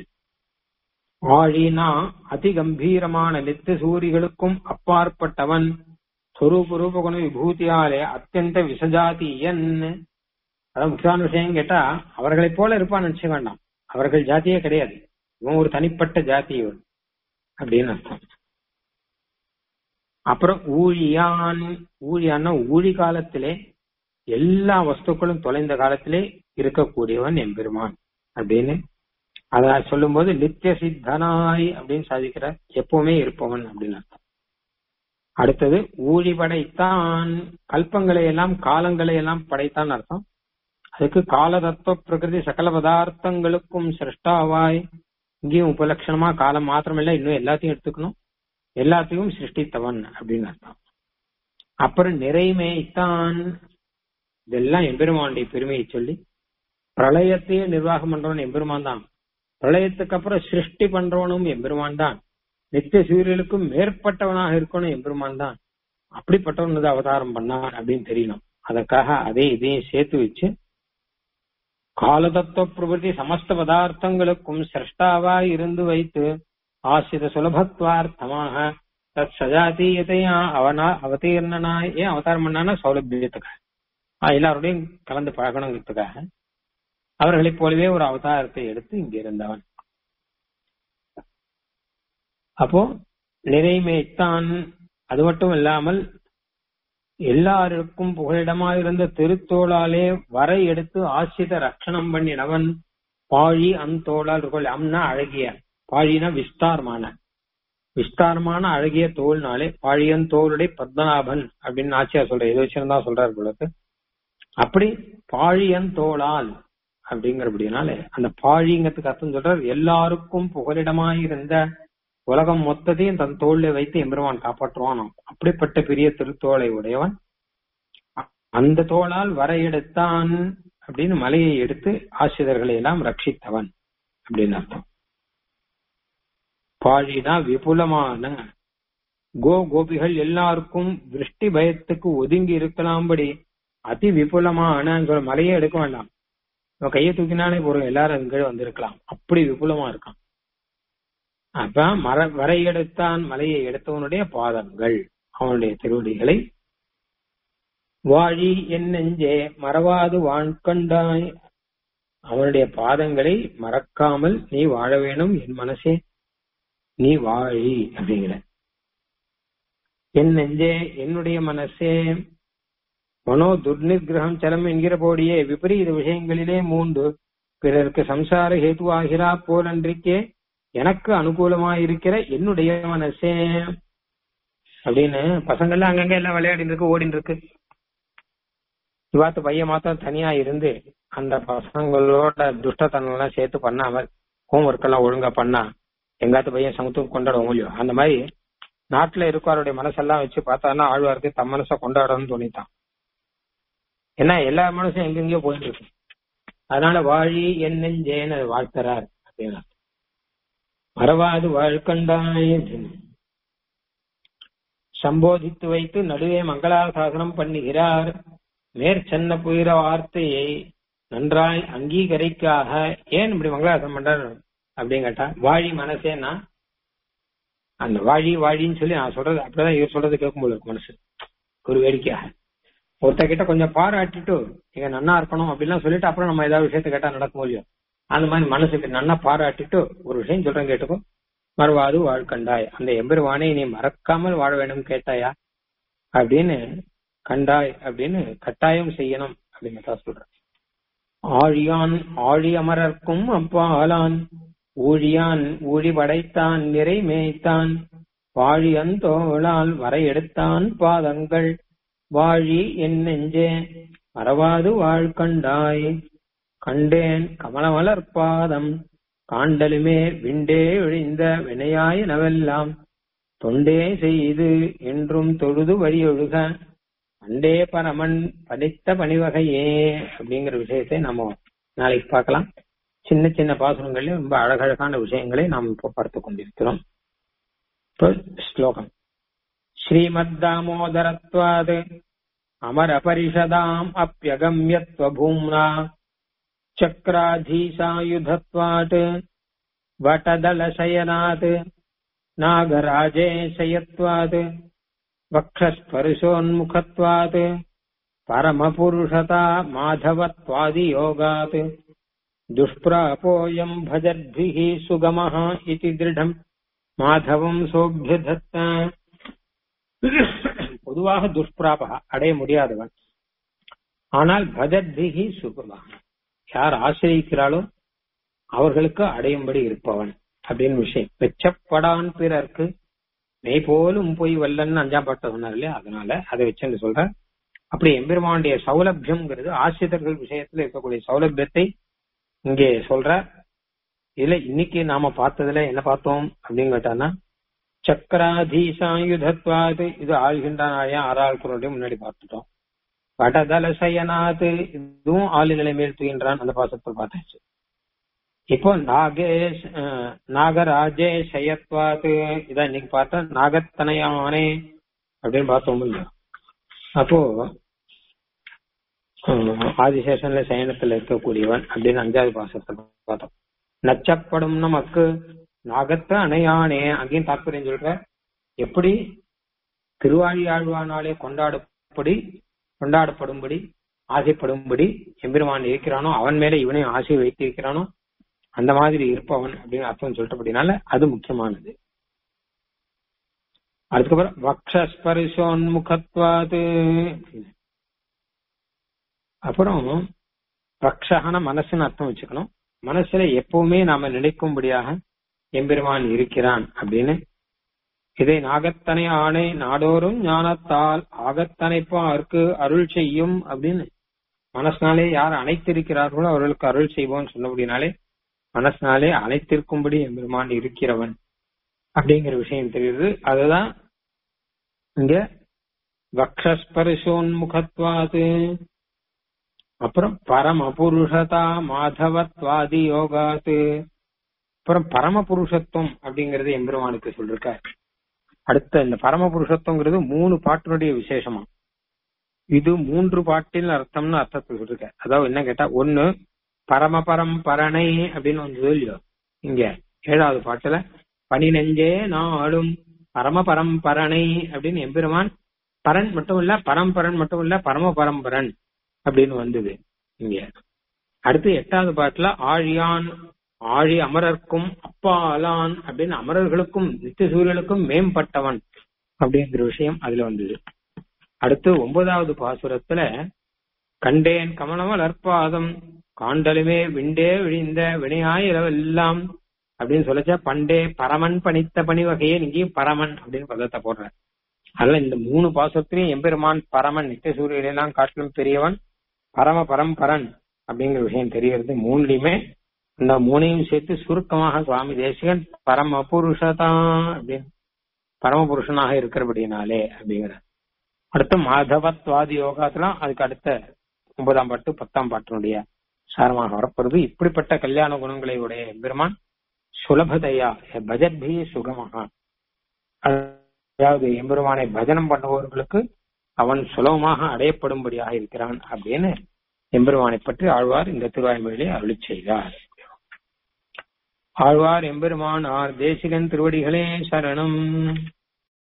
ஆழினா அதி கம்பீரமான நித்திய சூரிகளுக்கும் அப்பாற்பட்டவன் சொரூப ரூபகுண விபூதியாலே அத்தியந்த விசஜாதியன் அதாவது முக்கியமான விஷயம் கேட்டா அவர்களைப் போல இருப்பான்னு நினைச்ச வேண்டாம் அவர்கள் ஜாதியே கிடையாது இவன் ஒரு தனிப்பட்ட ஜாதி இவன் அப்படின்னு அர்த்தம் அப்புறம் ஊழியான் ஊழியான்னா ஊழி காலத்திலே எல்லா வஸ்துக்களும் தொலைந்த காலத்திலே இருக்கக்கூடியவன் எம்பெருமான் அப்படின்னு அத சொல்லும் போது நித்திய சித்தனாய் அப்படின்னு சாதிக்கிற எப்பவுமே இருப்பவன் அப்படின்னு அர்த்தம் அடுத்தது ஊழி படைத்தான் கல்பங்களை எல்லாம் காலங்களை எல்லாம் படைத்தான் அர்த்தம் அதுக்கு கால தத்துவ பிரகிருதி சகல பதார்த்தங்களுக்கும் சிருஷ்டாவாய் இங்கேயும் உபலட்சணமா காலம் மாத்திரமில்ல இன்னும் எல்லாத்தையும் எடுத்துக்கணும் எல்லாத்தையும் சிருஷ்டித்தவன் அப்படின்னு அர்த்தம் அப்புறம் நிறைமேய்த்தான் இதெல்லாம் எம்பெருமானுடைய பெருமையை சொல்லி பிரளயத்தையே நிர்வாகம் பண்றவன் எம்பெருமான் தான் பிரளயத்துக்கு அப்புறம் சிருஷ்டி பண்றவனும் எம்பெருமான் தான் நித்திய சூரியலுக்கும் மேற்பட்டவனாக இருக்கணும் எம்பெருமான் தான் அப்படிப்பட்டவன் அவதாரம் பண்ணான் அப்படின்னு தெரியணும் அதற்காக அதே இதையும் சேர்த்து வச்சு காலதத்துவ பிரபுதி சமஸ்த பதார்த்தங்களுக்கும் சிரஷ்டாவாய் இருந்து வைத்து ஆசிரித சுலபத்வார்த்தமாக தத் சஜாத்தீயத்தையா அவனா அவதீர்ணனாய் ஏன் அவதாரம் பண்ணானா சௌலபியத்துக்காக எல்லாரோடையும் கலந்து பழகணுங்கிறதுக்காக அவர்களைப் போலவே ஒரு அவதாரத்தை எடுத்து இங்க இருந்தவன் அப்போ நிறைமேய்த்தான் அது மட்டும் இல்லாமல் எல்லாருக்கும் புகலிடமாயிருந்த திருத்தோளாலே வரை எடுத்து ஆசிரித ரட்சணம் பண்ணினவன் பாழி அந்தோளால் இருக்கோள் அம்னா அழகிய பாழினா விஸ்தாரமான விஸ்தாரமான அழகிய தோல்னாலே பாழியன் தோளுடைய பத்மநாபன் அப்படின்னு ஆச்சியா சொல்ற எது வச்சிருந்தா சொல்றாரு பொழுது அப்படி பாழியன் தோளால் அப்படிங்கிறபடினால அந்த பாழிங்கிறதுக்கு அர்த்தம் சொல்றார் எல்லாருக்கும் புகலிடமாயிருந்த உலகம் மொத்தத்தையும் தன் தோல்ல வைத்து எம்பெருமான் காப்பாற்றுவானாம் அப்படிப்பட்ட பெரிய திருத்தோளை உடையவன் அந்த தோளால் வர எடுத்தான் அப்படின்னு மலையை எடுத்து ஆசிரியர்களை எல்லாம் ரட்சித்தவன் அப்படின்னு அர்த்தம் பாழினா விபுலமான கோ கோபிகள் எல்லாருக்கும் திருஷ்டி பயத்துக்கு ஒதுங்கி இருக்கலாம்படி அதி விபுலமான மலையை எடுக்க வேண்டாம் இவன் கையை தூக்கினாலே போறோம் எல்லாரும் அது கீழே வந்திருக்கலாம் அப்படி விபுலமா இருக்கான் அப்ப மர வரை எடுத்தான் மலையை எடுத்தவனுடைய பாதங்கள் அவனுடைய திருவடிகளை வாழி என் நெஞ்சே மறவாது வாழ்கண்டாய் அவனுடைய பாதங்களை மறக்காமல் நீ வாழ வேணும் என் மனசே நீ வாழி அப்படிங்கிற என் நெஞ்சே என்னுடைய மனசே மனோ துர்நிகிரகம் சலம் என்கிற போடியே விபரீத விஷயங்களிலே மூன்று பிறருக்கு சம்சார ஹேதுவாகிறா போலன்றிக்கே எனக்கு அனுகூலமாயிருக்கிற என்னுடைய மனசே அப்படின்னு பசங்கள்லாம் அங்கங்க எல்லாம் விளையாடிட்டு இருக்கு ஓடிட்டு இருக்கு இவாத்து பையன் மாத்திரம் தனியா இருந்து அந்த பசங்களோட துஷ்டத்தனம் எல்லாம் சேர்த்து பண்ணாமல் ஹோம்ஒர்க் எல்லாம் ஒழுங்கா பண்ணா எங்காத்து பையன் சமத்துவம் கொண்டாடுவோம் இல்லையோ அந்த மாதிரி நாட்டுல இருக்கவருடைய மனசெல்லாம் வச்சு பார்த்தான்னா ஆழ்வாருக்கு தம் மனசை கொண்டாடணும்னு தோணித்தான் ஏன்னா எல்லா மனசும் எங்கெங்கயோ போயிட்டு இருக்கு அதனால வாழி என் நெஞ்சேன்னு வாழ்த்துறார் அப்படின்னா மறவாது வாழ்கண்டாய் சம்போதித்து வைத்து நடுவே மங்களாசாசனம் பண்ணுகிறார் மேற்சென்ன புயிர வார்த்தையை நன்றாய் அங்கீகரிக்காக ஏன் இப்படி மங்களாசனம் பண்றாரு அப்படின்னு கேட்டா வாழி மனசேனா அந்த வாழி வாழின்னு சொல்லி நான் சொல்றது அப்படிதான் இவர் சொல்றது கேட்கும் போல இருக்கு மனசு ஒரு வேடிக்கையாக ஒருத்த கிட்ட கொஞ்சம் பாராட்டிட்டு இங்க நன்னா இருக்கணும் அப்படிலாம் சொல்லிட்டு அப்புறம் நம்ம ஏதாவது விஷயத்த கேட்டா நடக்க முடியும் அந்த மாதிரி மனசுக்கு நன்னா பாராட்டிட்டு ஒரு விஷயம் சொல்றேன் கேட்டுக்கோ மறுவாது வாழ்கண்டாய் அந்த எம்பெருவானை நீ மறக்காமல் வாழ வேண்டும் கேட்டாயா அப்படின்னு கண்டாய் அப்படின்னு கட்டாயம் செய்யணும் அப்படின்னு தான் சொல்ற ஆழியான் ஆழி அமரர்க்கும் அப்பாலான் ஊழியான் ஊழி படைத்தான் நிறை மேய்த்தான் வாழியந்தோளால் வரை எடுத்தான் பாதங்கள் வாழி என் நெஞ்சே மறவாது வாழ்கண்டாய் கண்டேன் கமலமலர் பாதம் காண்டலுமே விண்டே ஒழிந்த வினையாய நவெல்லாம் தொண்டே செய்து என்றும் தொழுது வழியொழுக அண்டே பரமன் படித்த பணிவகையே அப்படிங்கிற விஷயத்தை நம்ம நாளைக்கு பார்க்கலாம் சின்ன சின்ன பாசுரங்கள்ல ரொம்ப அழகழகான விஷயங்களை நாம் இப்போ பார்த்து கொண்டிருக்கிறோம் இப்போ ஸ்லோகம் ஸ்ரீமத் தாமோதரத்வாது அமரபரிஷதாம் அப்பியகம்யத்வபூம்னா चक्राधीशायुधत्वात् वटदलशयनात् नागराजेशयत्वात् वक्षस्पर्शोन्मुखत्वात् परमपुरुषता माधवत्वादियोगात् दुष्प्रापोऽयम् भजद्भिः सुगमः इति दृढम् மாதவம் சோபியதத்த பொதுவாக துஷ்பிராபக அடைய முடியாதவன் ஆனால் பஜத்பிகி சுகமாக யார் ஆசிரியிக்கிறாளோ அவர்களுக்கு அடையும்படி இருப்பவன் அப்படின்னு விஷயம் வெச்சப்படான் பிறர்க்கு மெய் போலும் போய் வல்லன்னு அஞ்சாம் பாட்டு சொன்னார் இல்லையா அதனால அதை வச்சு சொல்றேன் அப்படி எம்பெருமானுடைய சௌலபியம்ங்கிறது ஆசிரியர்கள் விஷயத்துல இருக்கக்கூடிய சௌலபியத்தை இங்கே சொல்ற இதுல இன்னைக்கு நாம பார்த்ததுல என்ன பார்த்தோம் அப்படின்னு கேட்டான்னா சக்கராதீசாயுதத்வாது இது ஆள்கின்றான் ஆழியா ஆறாள் குரலுடைய முன்னாடி பார்த்துட்டோம் வடதல சயனாது இதுவும் ஆளுநிலை மேல் தூயின்றான் அந்த பாசத்தை பார்த்தாச்சு இப்போ நாகேஷ் அஹ், நாகராஜே சயத்வாது இதான் இன்னைக்கு பார்த்தா நாகத்தனையானே அப்படின்னு பார்த்தோம் இல்லையா அப்போ ஹம், ஆதிசேஷன்ல சயனத்துல இருக்கக்கூடியவன் அப்படின்னு அஞ்சாவது பாசத்தை பார்த்தோம் நச்சப்படும் நமக்கு நாகத்த அணையானே அங்கேயும் தாற்பயம் சொல்ற எப்படி திருவாழி ஆழ்வானாலே கொண்டாடப்படி கொண்டாடப்படும்படி ஆசைப்படும்படி எம்பெருமான் இருக்கிறானோ அவன் மேல இவனையும் ஆசை வைத்திருக்கிறானோ அந்த மாதிரி இருப்பவன் அப்படின்னு அர்த்தம் சொல்லிட்டபடினால அது முக்கியமானது அதுக்கப்புறம் வக்ஷஸ்பரிசோன்முகத்வாது அப்புறம் வக்ஷகன மனசுன்னு அர்த்தம் வச்சுக்கணும் மனசுல எப்பவுமே நாம நினைக்கும்படியாக எம்பெருமான் இருக்கிறான் அப்படின்னு இதை நாகத்தனை ஆணை நாடோறும் ஞானத்தால் ஆகத்தனைப்பார்க்கு அருள் செய்யும் அப்படின்னு மனசினாலே யார் அனைத்திருக்கிறார்களோ அவர்களுக்கு அருள் செய்வோம்னு சொன்னபடினாலே மனசினாலே அனைத்திருக்கும்படி எம்பெருமான் இருக்கிறவன் அப்படிங்கிற விஷயம் தெரியுது அதுதான் இங்க வக்ஷஸ்பரிசோன்முகத்வாது அப்புறம் பரம புருஷதா மாதவத்வாதி யோகாத்து அப்புறம் பரம புருஷத்துவம் அப்படிங்கறது எம்பெருமானுக்கு சொல்லிருக்கார் அடுத்த இந்த பரம புருஷத்துவங்கிறது மூணு பாட்டினுடைய விசேஷமா இது மூன்று பாட்டில் அர்த்தம்னு அர்த்தத்தை சொல்லிருக்க அதாவது என்ன கேட்டா ஒண்ணு பரம பரம் பரணை அப்படின்னு வந்து இல்லையோ இங்க ஏழாவது பாட்டுல பனி நெஞ்சே நாளும் பரம பரம் பரணை அப்படின்னு எம்பெருமான் பரன் மட்டும் இல்ல பரம்பரன் மட்டும் இல்ல பரம பரம்பரன் அப்படின்னு வந்தது இங்க அடுத்து எட்டாவது பாட்டுல ஆழியான் ஆழி அமரர்க்கும் அப்பாலான் அப்படின்னு அமரர்களுக்கும் நித்திய சூரியனுக்கும் மேம்பட்டவன் அப்படிங்கிற விஷயம் அதுல வந்தது அடுத்து ஒன்பதாவது பாசுரத்துல கண்டேன் கமலமல் அற்பாதம் காண்டலுமே விண்டே விழிந்த வினையாயிரவெல்லாம் அப்படின்னு சொல்லச்சா பண்டே பரமன் பணித்த பணி வகையே இங்கேயும் பரமன் அப்படின்னு பதத்தை போடுற அதனால இந்த மூணு பாசுரத்திலையும் எம்பெருமான் பரமன் நித்திய சூரியனெல்லாம் காட்டிலும் பெரியவன் பரம பரம்பரன் அப்படிங்கிற விஷயம் தெரியறது மூணுலயுமே இந்த மூணையும் சேர்த்து சுருக்கமாக சுவாமி தேசிகன் பரம புருஷதா அப்படின்னு பரம புருஷனாக இருக்கிறபடினாலே அப்படிங்கிற அடுத்து மாதவத்வாதி யோகாத்துலாம் அதுக்கு அடுத்த ஒன்பதாம் பாட்டு பத்தாம் பாட்டினுடைய சாரமாக வரப்போறது இப்படிப்பட்ட கல்யாண குணங்களை உடைய எம்பெருமான் சுலபதையா பஜத்பி சுகமாக அதாவது எம்பெருமானை பஜனம் பண்ணுபவர்களுக்கு அவன் சுலபமாக அடையப்படும்படியாக இருக்கிறான் அப்படின்னு எம்பெருமானை பற்றி ஆழ்வார் இந்த திருவாய்மொழியிலே அருளி செய்தார் ஆழ்வார் எம்பெருமான் ஆர் தேசிகன் திருவடிகளே சரணம்